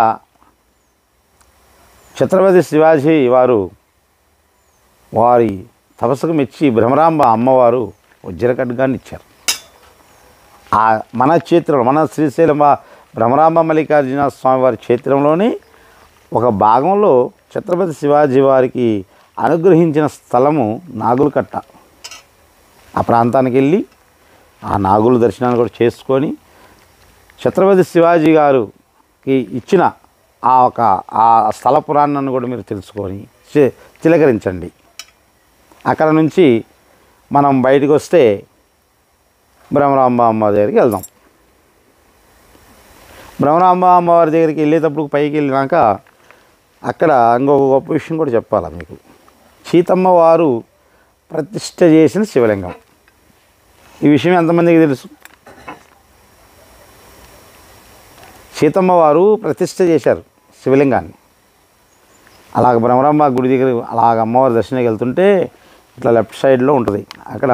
ఛత్రపతి శివాజీ వారు వారి తపస్సుకు మెచ్చి భ్రమరాంబ అమ్మవారు వజ్ర ఖడ్గాన్ని ఇచ్చారు ఆ మన క్షేత్రంలో మన శ్రీశైలం వా- భ్రమరాంబ మల్లికార్జున స్వామి వారి క్షేత్రంలోని ఒక భాగంలో ఛత్రపతి శివాజీ వారికి అనుగ్రహించిన స్థలము నాగులకట్ట ఆ ప్రాంతానికి వెళ్ళి ఆ నాగుల దర్శనాన్ని కూడా చేసుకొని ఛత్రపతి శివాజీ గారుకి ఇచ్చిన ఆ ఒక ఆ స్థల పురాణాన్ని కూడా మీరు తెలుసుకొని చి- చిలకరించండి అక్కడ నుంచి మనం బయటకు వస్తే భ్రమరాంబ అమ్మ దగ్గరికి వెళ్దాం భ్రమరాంబ అమ్మవారి దగ్గరికి వెళ్ళేటప్పుడు పైకి వెళ్ళినాక అక్కడ ఇంకొక గొప్ప విషయం కూడా చెప్పాలా మీకు సీతమ్మ వారు ప్రతిష్ఠ చేసిన శివలింగం ఈ విషయం ఎంతమందికి తెలుసు సీతమ్మ వారు ప్రతిష్ఠ చేశారు శివలింగాన్ని అలాగ భ్రమరాంబ గుడి దగ్గర అలాగ అమ్మవారి దర్శనానికి వెళ్తుంటే ఇట్లా లెఫ్ట్ సైడ్లో ఉంటుంది అక్కడ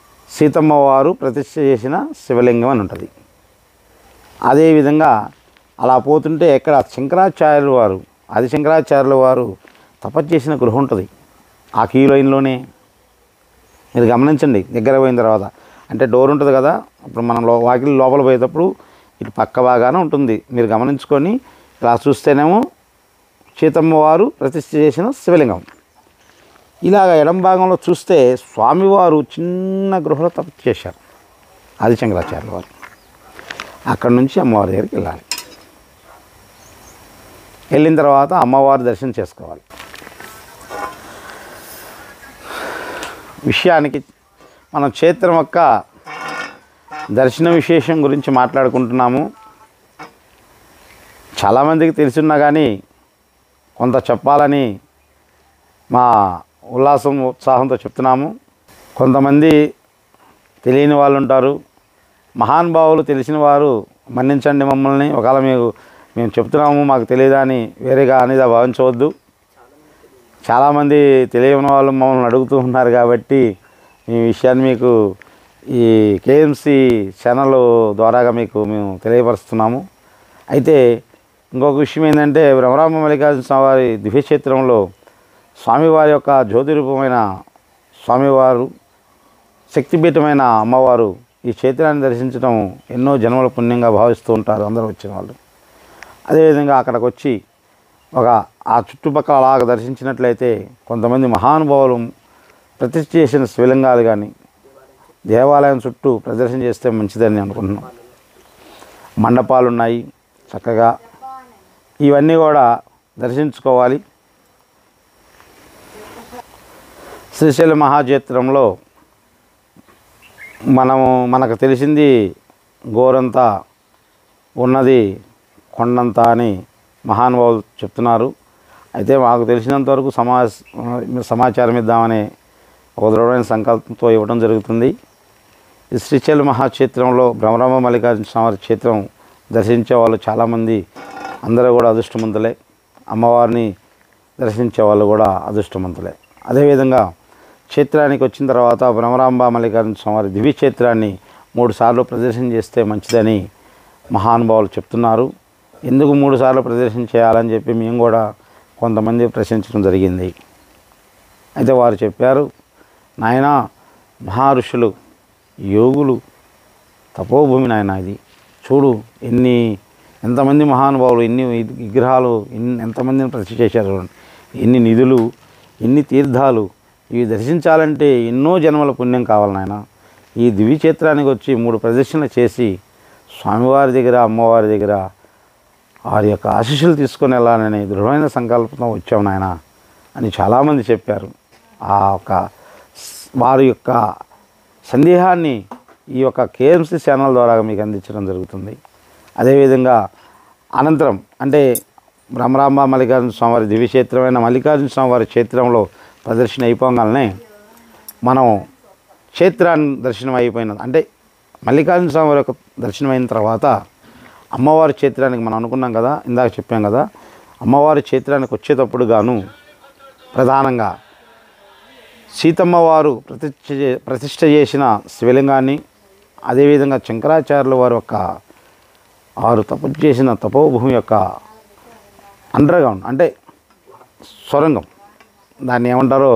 సీతమ్మ వారు ప్రతిష్ఠ చేసిన శివలింగం అని ఉంటుంది అదేవిధంగా అలా పోతుంటే ఎక్కడ శంకరాచార్యుల వారు ఆది శంకరాచార్యుల వారు తపస్సు చేసిన గృహం ఉంటుంది ఆ క్యూ లైన్లోనే మీరు గమనించండి దగ్గర పోయిన తర్వాత అంటే డోర్ ఉంటుంది కదా ఇప్పుడు మనం లో వాకిలి లోపల పోయేటప్పుడు ఇటు పక్క బాగానే ఉంటుంది మీరు గమనించుకొని ఇలా చూస్తేనేమో సీతమ్మ వారు ప్రతిష్ఠ చేసిన శివలింగం ఇలాగ ఎడం భాగంలో చూస్తే స్వామివారు చిన్న గృహలో తపస్సు చేశారు ఆదిశంకరాచార్యుల వారు అక్కడి నుంచి అమ్మవారి దగ్గరికి వెళ్ళాలి వెళ్ళిన తర్వాత అమ్మవారి దర్శనం చేసుకోవాలి విషయానికి మనం క్షేత్రం యొక్క దర్శన విశేషం గురించి మాట్లాడుకుంటున్నాము చాలామందికి తెలిసిన్నా కానీ కొంత చెప్పాలని మా ఉల్లాసం ఉత్సాహంతో చెప్తున్నాము కొంతమంది తెలియని వాళ్ళు ఉంటారు మహానుభావులు తెలిసిన వారు మన్నించండి మమ్మల్ని ఒకవేళ మీకు మేము చెప్తున్నాము మాకు తెలియదా అని వేరేగా అనేది భావించవద్దు చాలామంది తెలియని వాళ్ళు మమ్మల్ని అడుగుతూ ఉన్నారు కాబట్టి ఈ విషయాన్ని మీకు ఈ కేఎంసి ఛానల్ ద్వారాగా మీకు మేము తెలియపరుస్తున్నాము అయితే ఇంకొక విషయం ఏంటంటే బ్రహ్మరామ మల్లికార్జున స్వామి వారి దివ్యక్షేత్రంలో స్వామివారి యొక్క జ్యోతి రూపమైన స్వామివారు శక్తిపీఠమైన అమ్మవారు ఈ క్షేత్రాన్ని దర్శించడం ఎన్నో జన్మల పుణ్యంగా భావిస్తూ ఉంటారు అందరూ వచ్చిన వాళ్ళు అదేవిధంగా అక్కడికి వచ్చి ఒక ఆ చుట్టుపక్కల అలాగ దర్శించినట్లయితే కొంతమంది మహానుభావులు ప్రతిష్ఠ చేసిన శివలింగాలు కానీ దేవాలయం చుట్టూ ప్రదర్శన చేస్తే మంచిదని అనుకుంటున్నాం మండపాలు ఉన్నాయి చక్కగా ఇవన్నీ కూడా దర్శించుకోవాలి శ్రీశైల మహాక్షేత్రంలో మనము మనకు తెలిసింది గోరంతా ఉన్నది కొండంత అని మహానుభావులు చెప్తున్నారు అయితే మాకు తెలిసినంత వరకు సమా సమాచారం ఇద్దామనే ఒక దృఢమైన సంకల్పంతో ఇవ్వడం జరుగుతుంది ఈ శ్రీశైల మహాక్షేత్రంలో భ్రమరామ మల్లికార్జున స్వామి క్షేత్రం దర్శించే వాళ్ళు చాలామంది అందరూ కూడా అదృష్టవంతులే అమ్మవారిని దర్శించే వాళ్ళు కూడా అదృష్టవంతులే అదేవిధంగా క్షేత్రానికి వచ్చిన తర్వాత భ్రమరాంబ మల్లికార్జున స్వామి దివ్య క్షేత్రాన్ని మూడు సార్లు ప్రదర్శన చేస్తే మంచిదని మహానుభావులు చెప్తున్నారు ఎందుకు మూడు సార్లు ప్రదర్శన చేయాలని చెప్పి మేము కూడా కొంతమంది ప్రశ్నించడం జరిగింది అయితే వారు చెప్పారు నాయన మహర్షులు యోగులు తపోభూమి నాయన ఇది చూడు ఎన్ని ఎంతమంది మహానుభావులు ఎన్ని విగ్రహాలు ఎన్ని ఎంతమందిని ప్రతిష్ఠ చేశారు చూడండి. ఎన్ని నిధులు ఎన్ని తీర్థాలు ఇవి దర్శించాలంటే ఎన్నో జన్మల పుణ్యం కావాలి నాయన ఈ దివ్య క్షేత్రానికి వచ్చి మూడు ప్రదర్శనలు చేసి స్వామివారి దగ్గర అమ్మవారి దగ్గర వారి యొక్క ఆశీస్సులు తీసుకొని వెళ్ళాలని దృఢమైన సంకల్పంతో వచ్చాం నాయన అని చాలామంది చెప్పారు ఆ యొక్క స్- వారి యొక్క సందేహాన్ని ఈ యొక్క కేఎంసీ ఛానల్ ద్వారా మీకు అందించడం జరుగుతుంది అదేవిధంగా అనంతరం అంటే బ్రహ్మరాంబ మల్లికార్జున స్వామివారి దివ్యక్షేత్రమైన మల్లికార్జున స్వామివారి క్షేత్రంలో ప్రదర్శన అయిపోగానే మనం క్షేత్రాన్ని దర్శనం అయిపోయిన అంటే మల్లికార్జున స్వామివారి యొక్క దర్శనం అయిన తర్వాత అమ్మవారి క్షేత్రానికి మనం అనుకున్నాం కదా ఇందాక చెప్పాం కదా అమ్మవారి క్షేత్రానికి వచ్చేటప్పుడు గాను ప్రధానంగా సీతమ్మ వారు ప్రతిష్ఠ చే- ప్రతిష్ఠ చేసిన శివలింగాన్ని అదేవిధంగా శంకరాచార్యుల వారి యొక్క వారు తపస్సు చేసిన తపోభూమి యొక్క అండర్గ్రౌండ్ అంటే సొరంగం దాన్ని ఏమంటారో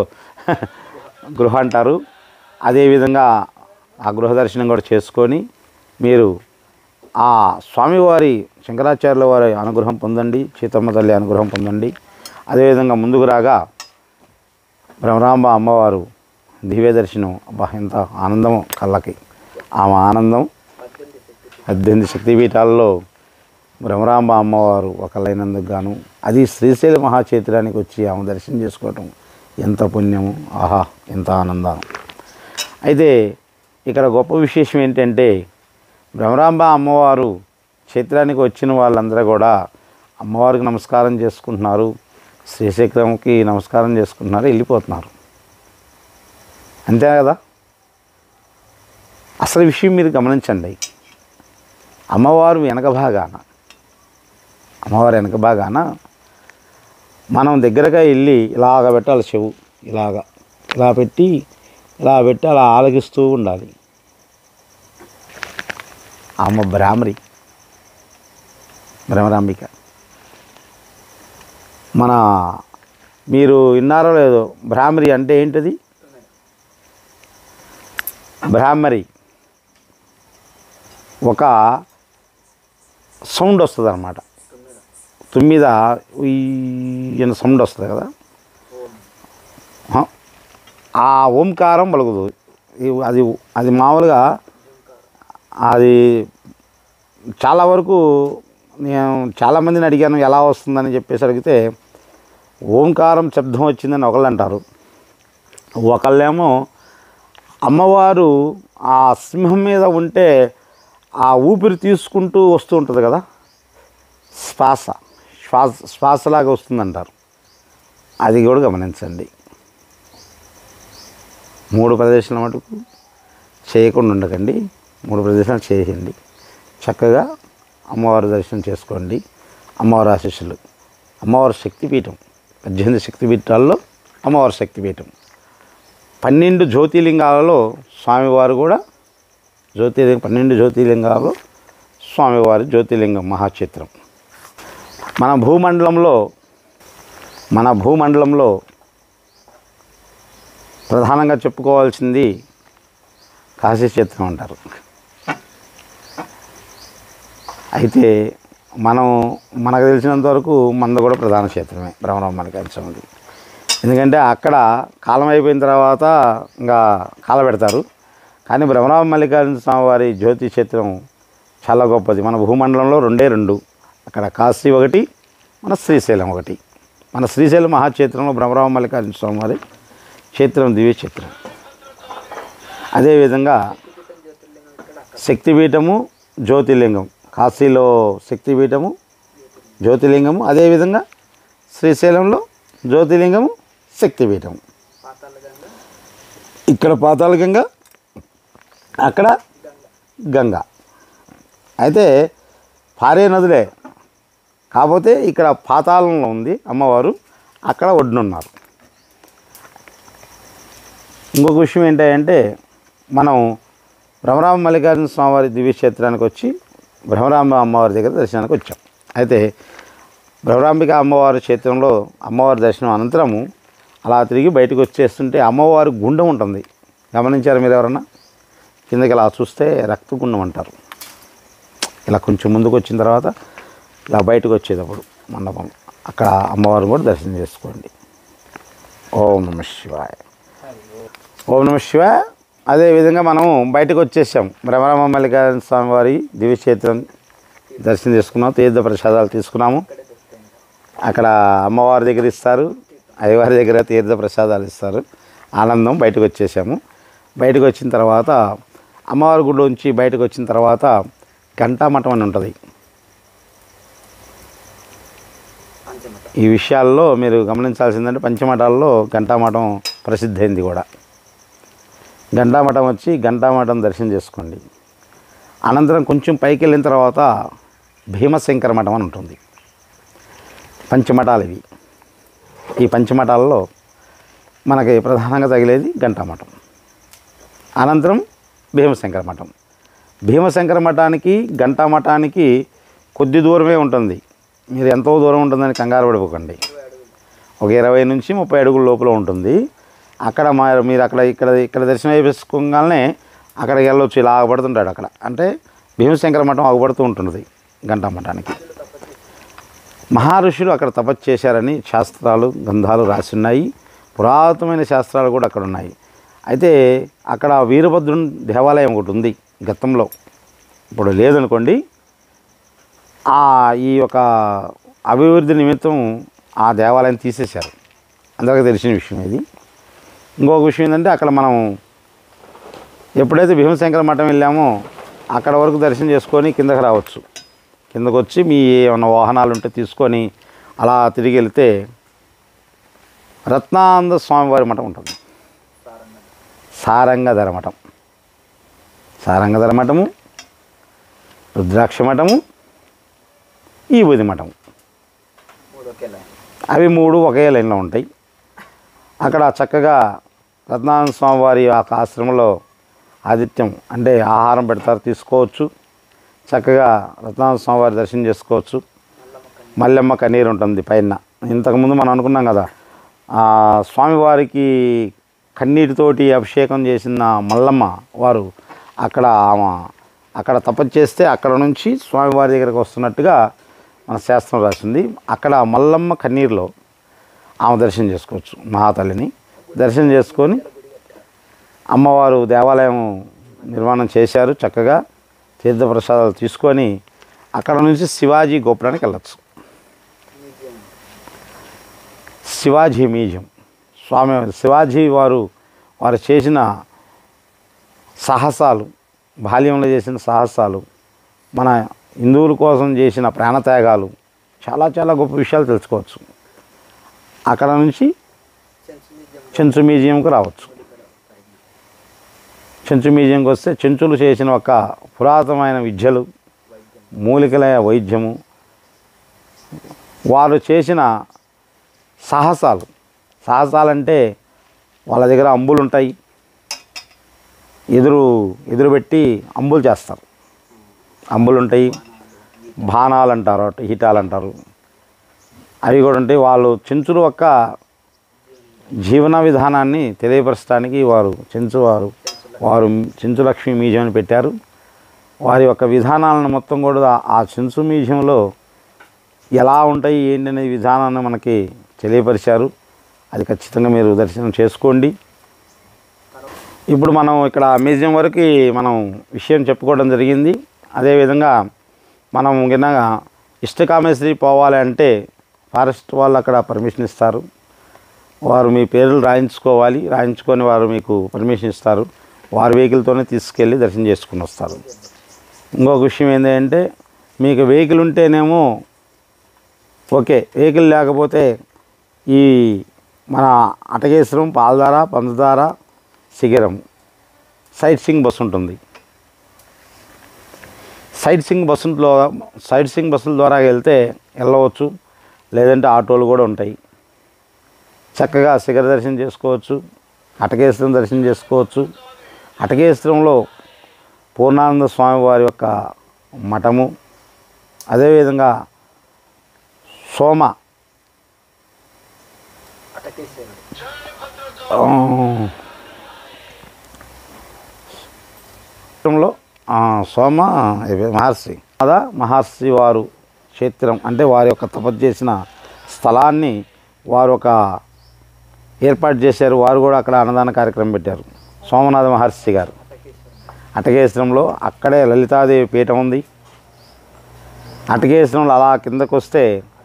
గృహ అంటారు అదేవిధంగా ఆ గృహ దర్శనం కూడా చేసుకొని మీరు ఆ స్వామివారి శంకరాచార్యుల వారి అనుగ్రహం పొందండి సీతమ్మ తల్లి అనుగ్రహం పొందండి అదేవిధంగా ముందుకు రాగా బ్రహ్మరాంబ అమ్మవారు దివ్య దర్శనం అబ్బా ఎంత ఆనందం కళ్ళకి ఆమె ఆనందం పద్దెనిమిది శక్తిపీఠాల్లో భ్రమరాంబ అమ్మవారు ఒకళ్ళైనందుకు గాను అది శ్రీశైల మహాక్షేత్రానికి వచ్చి ఆమె దర్శనం చేసుకోవటం ఎంత పుణ్యము ఆహా ఎంత ఆనందం అయితే ఇక్కడ గొప్ప విశేషం ఏంటంటే భ్రమరాంబ అమ్మవారు క్షేత్రానికి వచ్చిన వాళ్ళందరూ కూడా అమ్మవారికి నమస్కారం చేసుకుంటున్నారు శ్రీశైలంకి నమస్కారం చేసుకుంటున్నారు వెళ్ళిపోతున్నారు అంతే కదా అసలు విషయం మీరు గమనించండి అమ్మవారు వెనక భాగాన అమ్మవారు వెనక భాగాన మనం దగ్గరగా వెళ్ళి ఇలాగ పెట్టాలి చెవు ఇలాగ ఇలా పెట్టి ఇలా పెట్టి అలా ఆలగిస్తూ ఉండాలి అమ్మ బ్రాహ్మరి భ్రమరాంబిక మన మీరు విన్నారో లేదో భ్రామరి అంటే ఏంటిది భ్రామరి ఒక సౌండ్ వస్తుంది అనమాట తుమ్మిద ఈయన సౌండ్ వస్తుంది కదా హ, ఆ ఓంకారం పలుకుదు ఈ- అది అది మామూలుగా అది చాలా వరకు నేను చాలామందిని అడిగాను ఎలా వస్తుందని చెప్పేసి అడిగితే ఓంకారం శబ్దం వచ్చిందని ఒకళ్ళు అంటారు ఒకళ్ళేమో అమ్మవారు ఆ సింహం మీద ఉంటే ఆ ఊపిరి తీసుకుంటూ వస్తూ ఉంటుంది కదా శ్వాస శ్వాస శ్వాసలాగా వస్తుందంటారు అది కూడా గమనించండి మూడు ప్రదేశాల మటుకు చేయకుండా ఉండకండి మూడు ప్రదేశాలు చేయండి చక్కగా అమ్మవారి దర్శనం చేసుకోండి అమ్మవారి ఆశీస్సులు అమ్మవారి శక్తిపీఠం పద్దెనిమిది శక్తిపీఠాల్లో అమ్మవారి శక్తిపీఠం పన్నెండు జ్యోతిర్లింగాలలో స్వామివారు కూడా జ్యోతిర్లింగ పన్నెండు జ్యోతిర్లింగాలలో స్వామివారి జ్యోతిర్లింగం మహాక్షేత్రం మన భూమండలంలో మన భూమండలంలో ప్రధానంగా చెప్పుకోవాల్సింది కాశీ క్షేత్రం అంటారు అయితే మనం మనకు తెలిసినంత వరకు మంద కూడా ప్రధాన క్షేత్రమే భ్రమరామ మల్లికార్జున స్వామిది ఎందుకంటే అక్కడ కాలం అయిపోయిన తర్వాత ఇంకా కాల పెడతారు కానీ భ్రమరామ మల్లికార్జున స్వామి వారి జ్యోతి క్షేత్రం చాలా గొప్పది మన భూమండలంలో రెండే రెండు అక్కడ కాశీ ఒకటి మన శ్రీశైలం ఒకటి మన శ్రీశైలం మహాక్షేత్రంలో భ్రమరామ మల్లికార్జున స్వామి వారి క్షేత్రం దివ్య క్షేత్రం అదేవిధంగా శక్తిపీఠము జ్యోతిర్లింగం కాశీలో శక్తిపీఠము జ్యోతిర్లింగము అదేవిధంగా శ్రీశైలంలో జ్యోతిర్లింగము శక్తిపీఠము ఇక్కడ పాతాళ గంగ అక్కడ గంగ అయితే పారే నదులే కాకపోతే ఇక్కడ పాతాళంలో ఉంది అమ్మవారు అక్కడ ఒడ్డునున్నారు ఇంకొక విషయం ఏంటంటే మనం భ్రమరామ మల్లికార్జున స్వామివారి దివ్యక్షేత్రానికి వచ్చి భ్రమరాంబ అమ్మవారి దగ్గర దర్శనానికి వచ్చాం అయితే భ్రమరాంబిక అమ్మవారి క్షేత్రంలో అమ్మవారి దర్శనం అనంతరము అలా తిరిగి బయటకు వచ్చేస్తుంటే అమ్మవారి గుండం ఉంటుంది గమనించారు మీరు ఎవరన్నా కిందకి ఇలా చూస్తే రక్తగుండం అంటారు ఇలా కొంచెం ముందుకు వచ్చిన తర్వాత ఇలా బయటకు వచ్చేటప్పుడు మండపం అక్కడ అమ్మవారిని కూడా దర్శనం చేసుకోండి ఓం నమ శివాయ ఓం నమ శివాయ అదేవిధంగా మనం బయటకు వచ్చేసాం భ్రమరామ మల్లికార్జున స్వామి వారి దివ్యక్షేత్రం దర్శనం చేసుకున్నాం తీర్థ ప్రసాదాలు తీసుకున్నాము అక్కడ అమ్మవారి దగ్గర ఇస్తారు అయ్యవారి దగ్గర తీర్థ ప్రసాదాలు ఇస్తారు ఆనందం బయటకు వచ్చేసాము బయటకు వచ్చిన తర్వాత అమ్మవారి గుడిలోంచి బయటకు వచ్చిన తర్వాత ఘంటామఠం అని ఉంటుంది ఈ విషయాల్లో మీరు గమనించాల్సిందంటే పంచమఠాల్లో ఘంటామఠం ప్రసిద్ధైంది కూడా ఘంటామఠం వచ్చి ఘంటామఠం దర్శనం చేసుకోండి అనంతరం కొంచెం పైకి వెళ్ళిన తర్వాత భీమశంకర మఠం అని ఉంటుంది పంచమఠాలు ఇవి ఈ పంచమఠాలలో మనకి ప్రధానంగా తగిలేది ఘంటామఠం అనంతరం భీమశంకర మఠం భీమశంకర మఠానికి ఘంటా మఠానికి కొద్ది దూరమే ఉంటుంది మీరు ఎంతో దూరం ఉంటుందని కంగారు పడిపోకండి ఒక ఇరవై నుంచి ముప్పై అడుగుల లోపల ఉంటుంది అక్కడ మా మీరు అక్కడ ఇక్కడ ఇక్కడ దర్శనం చేసుకోగానే అక్కడికి వెళ్ళొచ్చు ఇలా ఆగబడుతుంటాడు అక్కడ అంటే భీమశంకర మఠం ఆగబడుతూ ఉంటుంది గంటా మఠానికి మహర్షులు అక్కడ తపస్సు చేశారని శాస్త్రాలు గ్రంథాలు రాసి ఉన్నాయి పురాతనమైన శాస్త్రాలు కూడా అక్కడ ఉన్నాయి అయితే అక్కడ వీరభద్రుని దేవాలయం ఒకటి ఉంది గతంలో ఇప్పుడు లేదనుకోండి ఆ ఈ యొక్క అభివృద్ధి నిమిత్తం ఆ దేవాలయం తీసేశారు అందరికీ తెలిసిన విషయం ఇది ఇంకొక విషయం ఏంటంటే అక్కడ మనం ఎప్పుడైతే భీమశంకర మఠం వెళ్ళామో అక్కడ వరకు దర్శనం చేసుకొని కిందకి రావచ్చు కిందకు వచ్చి మీ ఏమైనా వాహనాలు ఉంటే తీసుకొని అలా తిరిగి వెళ్తే రత్నానంద స్వామివారి మఠం ఉంటుంది సారంగధర మఠం సారంగధర మఠము రుద్రాక్ష మఠము ఈ బుధి మఠం అవి మూడు ఒకే లైన్లో ఉంటాయి అక్కడ చక్కగా రత్నానంద స్వామివారి ఆ ఆశ్రమంలో ఆతిథ్యం అంటే ఆహారం పెడతారు తీసుకోవచ్చు చక్కగా రత్నానంద స్వామివారి దర్శనం చేసుకోవచ్చు మల్లెమ్మ కన్నీరు ఉంటుంది పైన ఇంతకుముందు మనం అనుకున్నాం కదా ఆ స్వామివారికి కన్నీటితోటి అభిషేకం చేసిన మల్లమ్మ వారు అక్కడ ఆమె అక్కడ తపస్సు చేస్తే అక్కడ నుంచి స్వామివారి దగ్గరకు వస్తున్నట్టుగా మన శాస్త్రం రాసింది అక్కడ మల్లమ్మ కన్నీరులో ఆమె దర్శనం చేసుకోవచ్చు మహాతల్లిని దర్శనం చేసుకొని అమ్మవారు దేవాలయం నిర్మాణం చేశారు చక్కగా తీర్థప్రసాదాలు తీసుకొని అక్కడ నుంచి శివాజీ గోపురానికి వెళ్ళచ్చు శివాజీ మ్యూజియం స్వామి శివాజీ వారు వారు చేసిన సాహసాలు బాల్యంలో చేసిన సాహసాలు మన హిందువుల కోసం చేసిన ప్రాణత్యాగాలు చాలా చాలా గొప్ప విషయాలు తెలుసుకోవచ్చు అక్కడ నుంచి చెంచు మ్యూజియంకు రావచ్చు చెంచు మ్యూజియంకి వస్తే చెంచులు చేసిన ఒక పురాతనమైన విద్యలు మూలికల వైద్యము వారు చేసిన సాహసాలు సాహసాలంటే వాళ్ళ దగ్గర అంబులు ఉంటాయి ఎదురు ఎదురు పెట్టి అంబులు చేస్తారు అంబులు ఉంటాయి బాణాలు అంటారు అటు హీటాలు అంటారు అవి కూడా ఉంటాయి వాళ్ళు చెంచులు యొక్క జీవన విధానాన్ని తెలియపరచడానికి వారు చెంచు వారు వారు చెంచు లక్ష్మి మ్యూజియం పెట్టారు వారి యొక్క విధానాలను మొత్తం కూడా ఆ చెంచు మ్యూజియంలో ఎలా ఉంటాయి ఏంటి అనే విధానాన్ని మనకి తెలియపరిచారు అది ఖచ్చితంగా మీరు దర్శనం చేసుకోండి ఇప్పుడు మనం ఇక్కడ మ్యూజియం వరకు మనం విషయం చెప్పుకోవడం జరిగింది అదేవిధంగా మనం గిన్నగా ఇష్టకామేశ్వరి పోవాలి అంటే ఫారెస్ట్ వాళ్ళు అక్కడ పర్మిషన్ ఇస్తారు వారు మీ పేర్లు రాయించుకోవాలి రాయించుకొని వారు మీకు పర్మిషన్ ఇస్తారు వారి వెహికల్తోనే తీసుకెళ్ళి దర్శనం చేసుకుని వస్తారు ఇంకొక విషయం ఏంటంటే మీకు వెహికల్ ఉంటేనేమో ఓకే వెహికల్ లేకపోతే ఈ మన అటకేశ్వరం Paladhara Panchadhara Sikharam sightseeing bus ఉంటుంది సైట్ సింగ్ బస్సులో సైట్ సింగ్ బస్సుల ద్వారా వెళ్తే వెళ్ళవచ్చు లేదంటే ఆటోలు కూడా ఉంటాయి చక్కగా శిఖర దర్శనం చేసుకోవచ్చు అటకేశ్వరం దర్శనం చేసుకోవచ్చు అటకేశ్వరంలో పూర్ణానంద స్వామి వారి యొక్క మఠము అదేవిధంగా సోమ ఆ, క్షేత్రంలో ఆ, సోమ ఇవే మహర్షి అదా మహర్షి వారు క్షేత్రం అంటే వారి యొక్క తపస్సు చేసిన స్థలాన్ని వారు ఒక ఏర్పాటు చేశారు వారు కూడా అక్కడ అన్నదాన కార్యక్రమం పెట్టారు సోమనాథ మహర్షి గారు అటకేశ్వరంలో అక్కడే లలితాదేవి పీఠం ఉంది అటకేశ్వరంలో అలా కిందకు వస్తే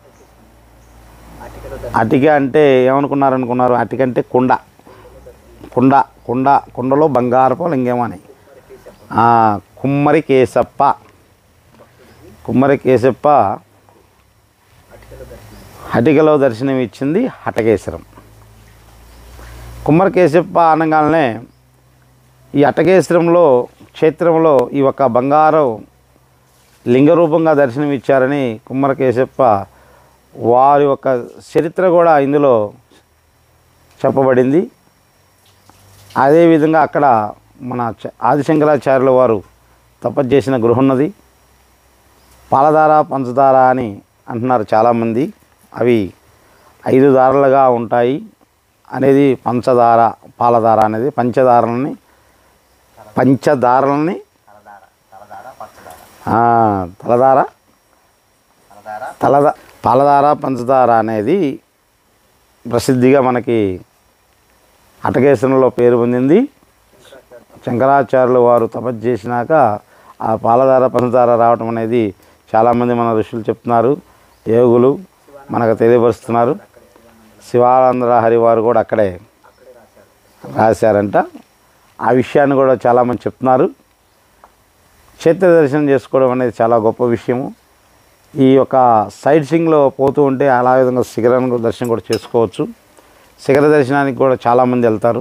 అటిక అంటే ఏమనుకున్నారనుకున్నారు అటిక అంటే కుండ కుండ కుండ కుండలో బంగారపు లింగం అని ఆ, కుమ్మరి కేశప్ప కుమ్మరి కేశప్ప హటికలో దర్శనం ఇచ్చింది హటకేశ్వరం కుమ్మరి కేశప్ప అనగానే ఈ అటకేశ్వరంలో క్షేత్రంలో ఈ ఒక బంగారం లింగ రూపంగా దర్శనం ఇచ్చారని కుమ్మర కేశప్ప వారి యొక్క చరిత్ర కూడా ఇందులో చెప్పబడింది అదేవిధంగా అక్కడ మన చ- ఆదిశంకరాచార్యుల వారు తపస్సు చేసిన గృహం ఉన్నది పాలధార పంచదార అని అంటున్నారు చాలామంది అవి ఐదు దారులుగా ఉంటాయి అనేది పంచదార పాలధార అనేది పంచదారలని పంచదారలని ఆ, తలదార తలద పాలధార పంచదార అనేది ప్రసిద్ధిగా మనకి అటకేశ్వరంలో పేరు పొందింది శంకరాచార్యులు వారు తపస్సు చేసినాక ఆ పాలధార పంచదార రావటం అనేది చాలామంది మన ఋషులు చెప్తున్నారు యోగులు మనకు తెలియపరుస్తున్నారు శివానంద హరి వారు కూడా అక్కడే రాశారంట ఆ విషయాన్ని కూడా చాలామంది చెప్తున్నారు క్షేత్ర దర్శనం చేసుకోవడం అనేది చాలా గొప్ప విషయము ఈ యొక్క సైట్ సింగ్లో పోతూ ఉంటే అలా విధంగా శిఖరానికి దర్శనం కూడా చేసుకోవచ్చు శిఖర దర్శనానికి కూడా చాలామంది వెళ్తారు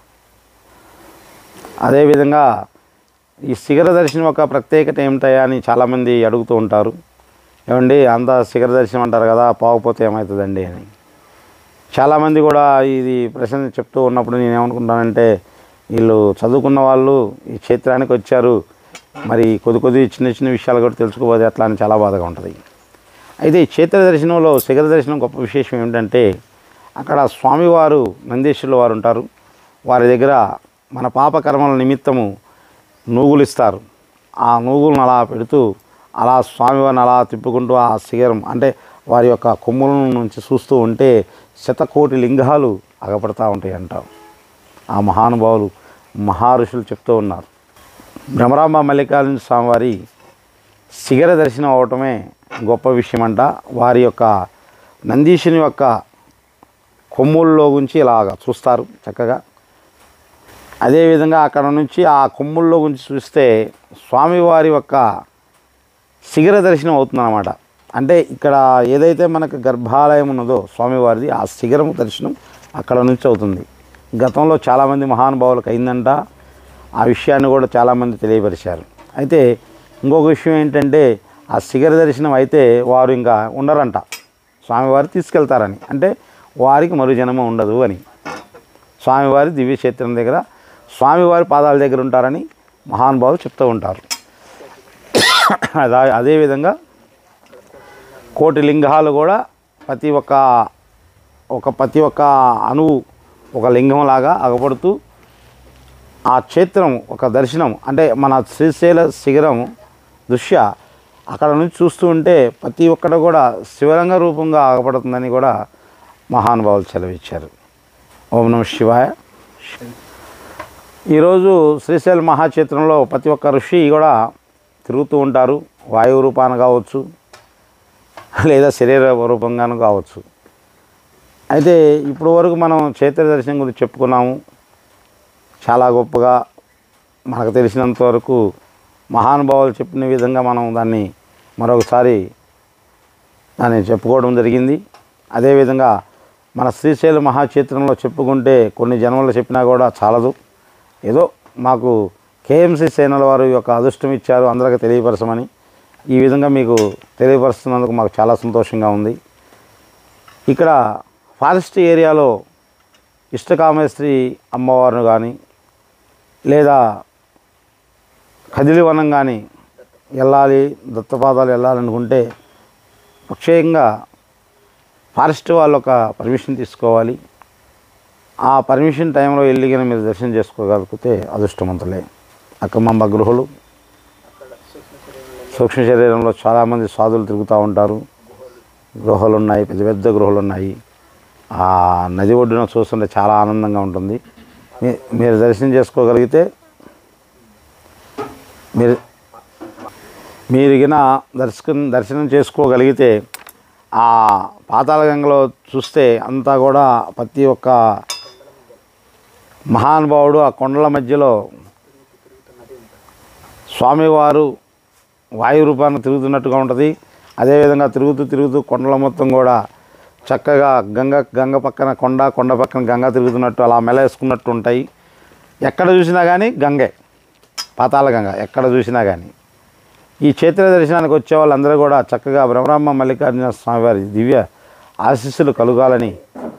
అదేవిధంగా ఈ శిఖర దర్శనం యొక్క ప్రత్యేకత ఏమిటాయా అని చాలామంది అడుగుతూ ఉంటారు ఏమండి అంత శిఖర దర్శనం అంటారు కదా పోకపోతే ఏమవుతుందండి అని చాలామంది కూడా ఇది ప్రశ్న చెప్తూ ఉన్నప్పుడు నేను ఏమనుకుంటానంటే వీళ్ళు చదువుకున్న వాళ్ళు ఈ క్షేత్రానికి వచ్చారు మరి కొద్ది కొద్ది చిన్న చిన్న విషయాలు కూడా తెలుసుకోబోతే ఎట్లా అని చాలా బాధగా ఉంటుంది అయితే ఈ క్షేత్ర దర్శనంలో శిఖర దర్శనం గొప్ప విశేషం ఏమిటంటే అక్కడ స్వామివారు నందీశ్వరుల వారు ఉంటారు వారి దగ్గర మన పాపకర్మల నిమిత్తము నూగులు ఇస్తారు ఆ నూగులను అలా పెడుతూ అలా స్వామివారిని అలా తిప్పుకుంటూ ఆ శిఖరం అంటే వారి యొక్క కొమ్ముల నుంచి చూస్తూ ఉంటే శతకోటి లింగాలు అగపడతా ఉంటాయి అంటారు ఆ మహానుభావులు మహారుషులు చెప్తూ ఉన్నారు భ్రమరాంబ మల్లికార్జున స్వామివారి శిఖర దర్శనం అవటమే గొప్ప విషయం అంట వారి యొక్క నందీశుని యొక్క కొమ్ముల్లో గురించి ఇలాగ చూస్తారు చక్కగా అదేవిధంగా అక్కడ నుంచి ఆ కొమ్ముల్లో గురించి చూస్తే స్వామివారి యొక్క శిఖర దర్శనం అవుతుందన్నమాట అంటే ఇక్కడ ఏదైతే మనకు గర్భాలయం ఉన్నదో స్వామివారిది ఆ శిఖరం దర్శనం అక్కడ నుంచి అవుతుంది గతంలో చాలామంది మహానుభావులకు అయిందంట ఆ విషయాన్ని కూడా చాలామంది తెలియపరిచారు అయితే ఇంకొక విషయం ఏంటంటే ఆ శిఖర దర్శనం అయితే వారు ఇంకా ఉండరంట స్వామివారు తీసుకెళ్తారని అంటే వారికి మరు జన్మ ఉండదు అని స్వామివారి దివ్యక్షేత్రం దగ్గర స్వామివారి పాదాల దగ్గర ఉంటారని మహానుభావులు చెప్తూ ఉంటారు అదా అదేవిధంగా కోటి లింగాలు కూడా ప్రతి ఒక్క ఒక ప్రతి ఒక్క అణువు ఒక లింగంలాగా అగపడుతూ ఆ క్షేత్రం ఒక దర్శనం అంటే మన శ్రీశైల శిఖరం దృశ్య అక్కడ నుంచి చూస్తూ ఉంటే ప్రతి ఒక్కటి కూడా శివరంగ రూపంగా ఆగపడుతుందని కూడా మహానుభావులు సెలవిచ్చారు ఓం నమ శివాయ ఈరోజు శ్రీశైల మహాక్షేత్రంలో ప్రతి ఒక్క ఋషి కూడా తిరుగుతూ ఉంటారు వాయువు రూపాన కావచ్చు లేదా శరీర రూపంగాను కావచ్చు అయితే ఇప్పుడు వరకు మనం క్షేత్ర దర్శనం గురించి చెప్పుకున్నాము చాలా గొప్పగా మనకు తెలిసినంత వరకు మహానుభావులు చెప్పిన విధంగా మనం దాన్ని మరొకసారి దాన్ని చెప్పుకోవడం జరిగింది అదేవిధంగా మన శ్రీశైల మహాక్షేత్రంలో చెప్పుకుంటే కొన్ని జన్మలు చెప్పినా కూడా చాలదు ఏదో మాకు కేఎంసి సేనల వారు యొక్క అదృష్టం ఇచ్చారు అందరికీ తెలియపరచమని ఈ విధంగా మీకు తెలియపరుస్తున్నందుకు మాకు చాలా సంతోషంగా ఉంది ఇక్కడ ఫారెస్ట్ ఏరియాలో ఇష్టకామేశ్వరి అమ్మవారిని కానీ లేదా కదిలివనం కానీ వెళ్ళాలి దత్తపాదాలు వెళ్ళాలనుకుంటే ముఖ్యంగా ఫారెస్ట్ వాళ్ళు ఒక పర్మిషన్ తీసుకోవాలి ఆ పర్మిషన్ టైంలో వెళ్ళి కానీ మీరు దర్శనం చేసుకోగలిగితే అదృష్టవంతులే అక్కమ్మ గృహలు సూక్ష్మ శరీరంలో చాలామంది సాధులు తిరుగుతూ ఉంటారు గృహలు ఉన్నాయి పెద్ద పెద్ద గృహలు ఉన్నాయి ఆ నది ఒడ్డున చూస్తుంటే చాలా ఆనందంగా ఉంటుంది మీ మీరు దర్శనం చేసుకోగలిగితే మీరు మీరు గిన దర్శకం దర్శనం చేసుకోగలిగితే ఆ పాతాళ గంగలో చూస్తే అంతా కూడా ప్రతి ఒక్క మహానుభావుడు ఆ కొండల మధ్యలో స్వామివారు వాయు రూపాన్ని తిరుగుతున్నట్టుగా ఉంటుంది అదేవిధంగా తిరుగుతూ తిరుగుతూ కొండల మొత్తం కూడా చక్కగా గంగ గంగ పక్కన కొండ కొండ పక్కన గంగ తిరుగుతున్నట్టు అలా మెలేసుకున్నట్టు ఉంటాయి ఎక్కడ చూసినా కానీ గంగే పాతాళ గంగ ఎక్కడ చూసినా కానీ ఈ క్షేత్ర దర్శనానికి వచ్చే వాళ్ళందరూ కూడా చక్కగా బ్రహ్మరామ మల్లికార్జున స్వామివారి దివ్య ఆశీస్సులు కలుగాలని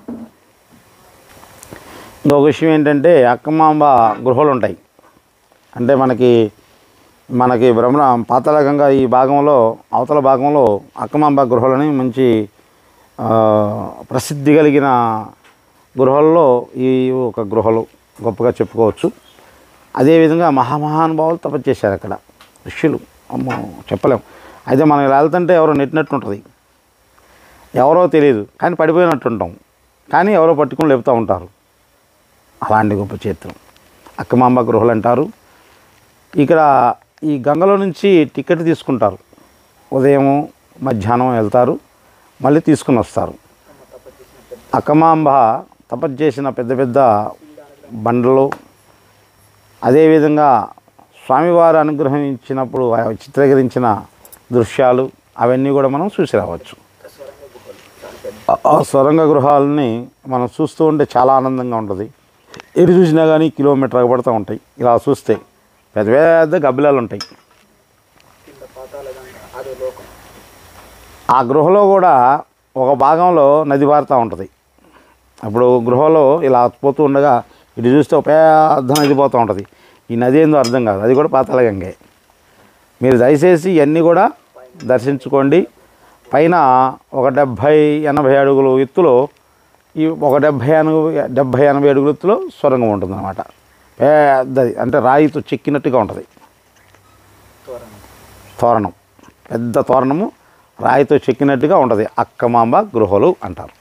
ఇంకొక విషయం ఏంటంటే అక్కమాంబ గృహలు ఉంటాయి అంటే మనకి మనకి బ్రహ్మ పాతాళగంగా ఈ భాగంలో అవతల భాగంలో అక్కమాంబ గృహలని మంచి ఆ, ప్రసిద్ధి కలిగిన గృహల్లో ఈ ఒక గృహలు గొప్పగా చెప్పుకోవచ్చు అదేవిధంగా మహామహానుభావులు తపస్సు చేశారు అక్కడ ఋషులు అమ్మో చెప్పలేం అయితే మనం ఇలా వెళ్తుంటే ఎవరో నెట్టినట్టు ఉంటుంది ఎవరో తెలియదు కానీ పడిపోయినట్టు ఉంటాం కానీ ఎవరో పట్టుకుని లేపుతూ ఉంటారు అలాంటి గొప్ప చిత్రం అక్కమాంబ గృహలు అంటారు ఇక్కడ ఈ గంగలో నుంచి టికెట్ తీసుకుంటారు ఉదయం మధ్యాహ్నం వెళ్తారు మళ్ళీ తీసుకుని వస్తారు అక్కమాంబ తపస్సు చేసిన పెద్ద పెద్ద బండలు అదేవిధంగా స్వామివారు అనుగ్రహం ఇచ్చినప్పుడు ఆ చిత్రీకరించిన దృశ్యాలు అవన్నీ కూడా మనం చూసి రావచ్చు ఆ- ఆ సొరంగ గృహాలని మనం చూస్తూ ఉంటే చాలా ఆనందంగా ఉంటుంది ఎటు చూసినా కానీ కిలోమీటర్ అగబడుతూ ఉంటాయి ఇలా చూస్తే పెద్ద పెద్ద గబ్బిలాలు ఉంటాయి ఆ గృహలో కూడా ఒక భాగంలో నది పారుతూ ఉంటుంది అప్పుడు గృహలో ఇలా పోతూ ఉండగా ఇటు చూస్తే ఒక పెద్ద నది పోతూ ఉంటుంది ఈ నది ఏందో అర్థం కాదు అది కూడా పాతాళగంగే మీరు దయచేసి ఇవన్నీ కూడా దర్శించుకోండి పైన ఒక డెబ్భై ఎనభై అడుగులు ఎత్తులో ఈ ఒక డెబ్భై ఎనభై డెబ్భై ఎనభై అడుగుల ఎత్తులో సొరంగం ఉంటుంది అనమాట పెద్దది అంటే రాయితో చెక్కినట్టుగా ఉంటుంది తోరణం పెద్ద తోరణము రాయితో చెక్కినట్టుగా ఉంటుంది అక్కమాంబ గృహలు అంటారు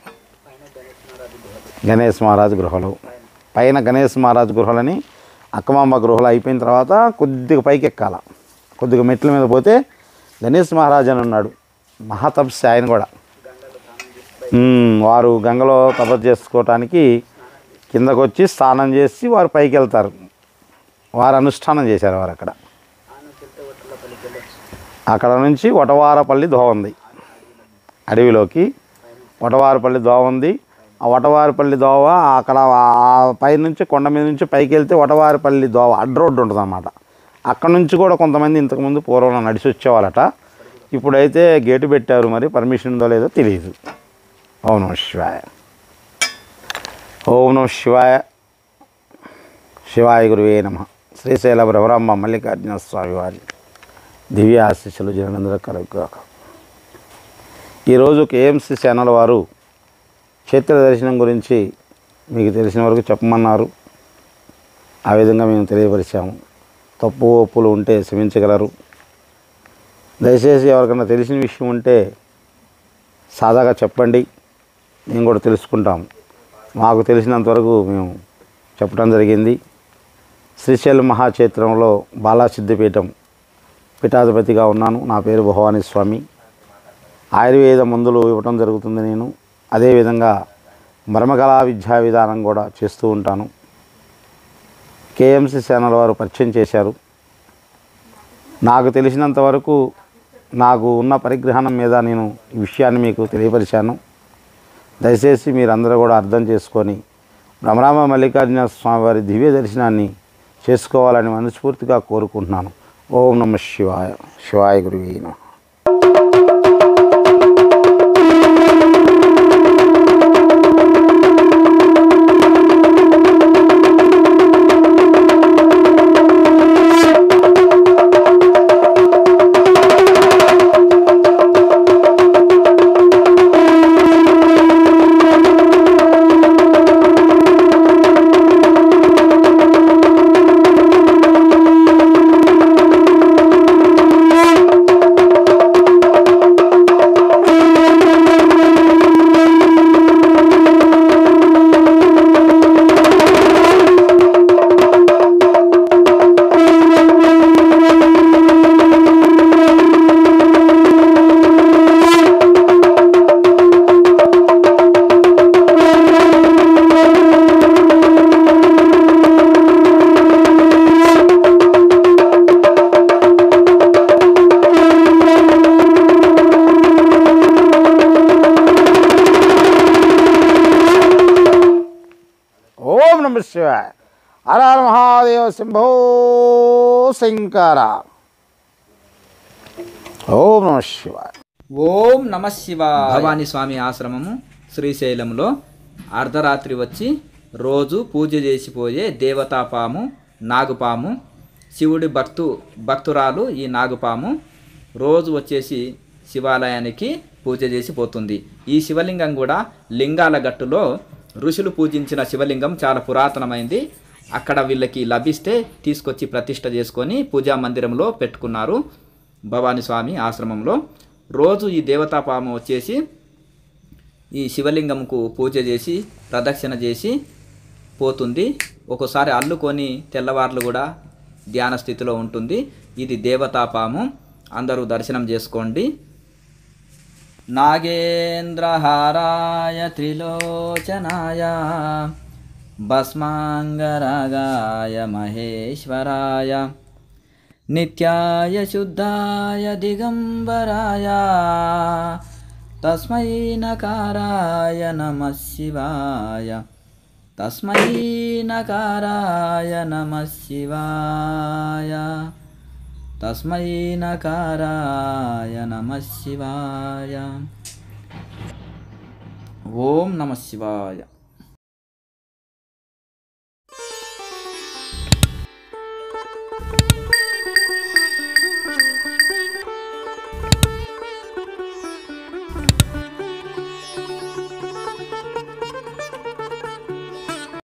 గణేష్ మహారాజ్ గృహలు పైన గణేష్ మహారాజ్ గృహలని అక్కమాంబ గృహలు అయిపోయిన తర్వాత కొద్దిగా పైకి ఎక్కాల కొద్దిగా మెట్ల మీద పోతే గణేష్ మహారాజ్ అని ఉన్నాడు మహాతపస్సి ఆయన కూడా ఉమ్, వారు గంగలో తపస్సు చేసుకోవటానికి కిందకు వచ్చి స్నానం చేసి వారు పైకి వెళ్తారు వారు అనుష్ఠానం చేశారు వారు అక్కడ అక్కడ నుంచి వటవారపల్లి దోవ ఉంది అడవిలోకి వటవారపల్లి దోవ ఉంది ఆ వటవారపల్లి దోవ అక్కడ ఆ పై నుంచి కొండ మీద నుంచి పైకి వెళ్తే వటవారపల్లి దోవ అడ్డ రోడ్డు ఉంటుంది అన్నమాట అక్కడ నుంచి కూడా కొంతమంది ఇంతకుముందు పూర్వం నడిచి వచ్చేవాళ్ళట ఇప్పుడైతే గేటు పెట్టారు మరి పర్మిషన్ ఉందో లేదో తెలియదు ఓం నమ శివాయ ఓం నమ శివాయ శివాయ గురువే నమ శ్రీశైల బ్రహ్మరాంబ మల్లికార్జున స్వామి వారి దివ్య ఆశీస్సులు జగనందరూ కలుగుగాక ఈరోజు కేఎంసి ఛానల్ వారు క్షేత్ర దర్శనం గురించి మీకు తెలిసిన వరకు చెప్పమన్నారు ఆ విధంగా మేము తెలియపరిచాము తప్పు ఒప్పులు ఉంటే క్షమించగలరు దయచేసి ఎవరికైనా తెలిసిన విషయం ఉంటే సాదాగా చెప్పండి మేము కూడా తెలుసుకుంటాం మాకు తెలిసినంతవరకు మేము చెప్పడం జరిగింది శ్రీశైలం మహాక్షేత్రంలో బాలాసిద్ధిపీఠం పీఠాధిపతిగా ఉన్నాను నా పేరు భవానీ స్వామి ఆయుర్వేద మందులు ఇవ్వటం జరుగుతుంది నేను అదేవిధంగా మర్మకళా విద్యా విధానం కూడా చేస్తూ ఉంటాను కేఎంసి ఛానల్ వారు పరిచయం చేశారు నాకు తెలిసినంత వరకు నాకు ఉన్న పరిగ్రహణం మీద నేను ఈ విషయాన్ని మీకు తెలియపరిచాను దయచేసి మీరందరూ కూడా అర్థం చేసుకొని భ్రమరామ మల్లికార్జున స్వామి వారి దివ్య దర్శనాన్ని చేసుకోవాలని మనస్ఫూర్తిగా కోరుకుంటున్నాను ఓం నమ శివాయ శివాయ గురువే నమః ఓం నమ శివాయ హర హర మహాదేవ శంభో శంకర ఓం నమ శివాయ ఓం నమ శివాయ భవానీ స్వామి ఆశ్రమము శ్రీశైలంలో అర్ధరాత్రి వచ్చి రోజు పూజ చేసిపోయే దేవతాపాము నాగుపాము శివుడి భక్తు భక్తురాలు ఈ నాగుపాము రోజు వచ్చేసి శివాలయానికి పూజ చేసి పోతుంది ఈ శివలింగం కూడా లింగాల గట్టులో ఋషులు పూజించిన శివలింగం చాలా పురాతనమైంది అక్కడ వీళ్ళకి లభిస్తే తీసుకొచ్చి ప్రతిష్ట చేసుకొని పూజా మందిరంలో పెట్టుకున్నారు భవానీ స్వామి ఆశ్రమంలో రోజు ఈ దేవతాపాము వచ్చేసి ఈ శివలింగంకు పూజ చేసి ప్రదక్షిణ చేసి పోతుంది ఒక్కోసారి అల్లుకొని తెల్లవార్లు కూడా ధ్యాన స్థితిలో ఉంటుంది ఇది దేవతాపాము అందరూ దర్శనం చేసుకోండి నాగేంద్రహారాయ త్రిలోచనాయ భస్మాంగరాగాయ మహేశ్వరాయ నిత్యాయ శుద్ధాయ దిగంబరాయ తస్మై నకారాయ నమ శివాయ తస్మై నకారాయ నమ శివాయ తస్మై నకారాయ నమ శివాయ ఓం నమ శివాయ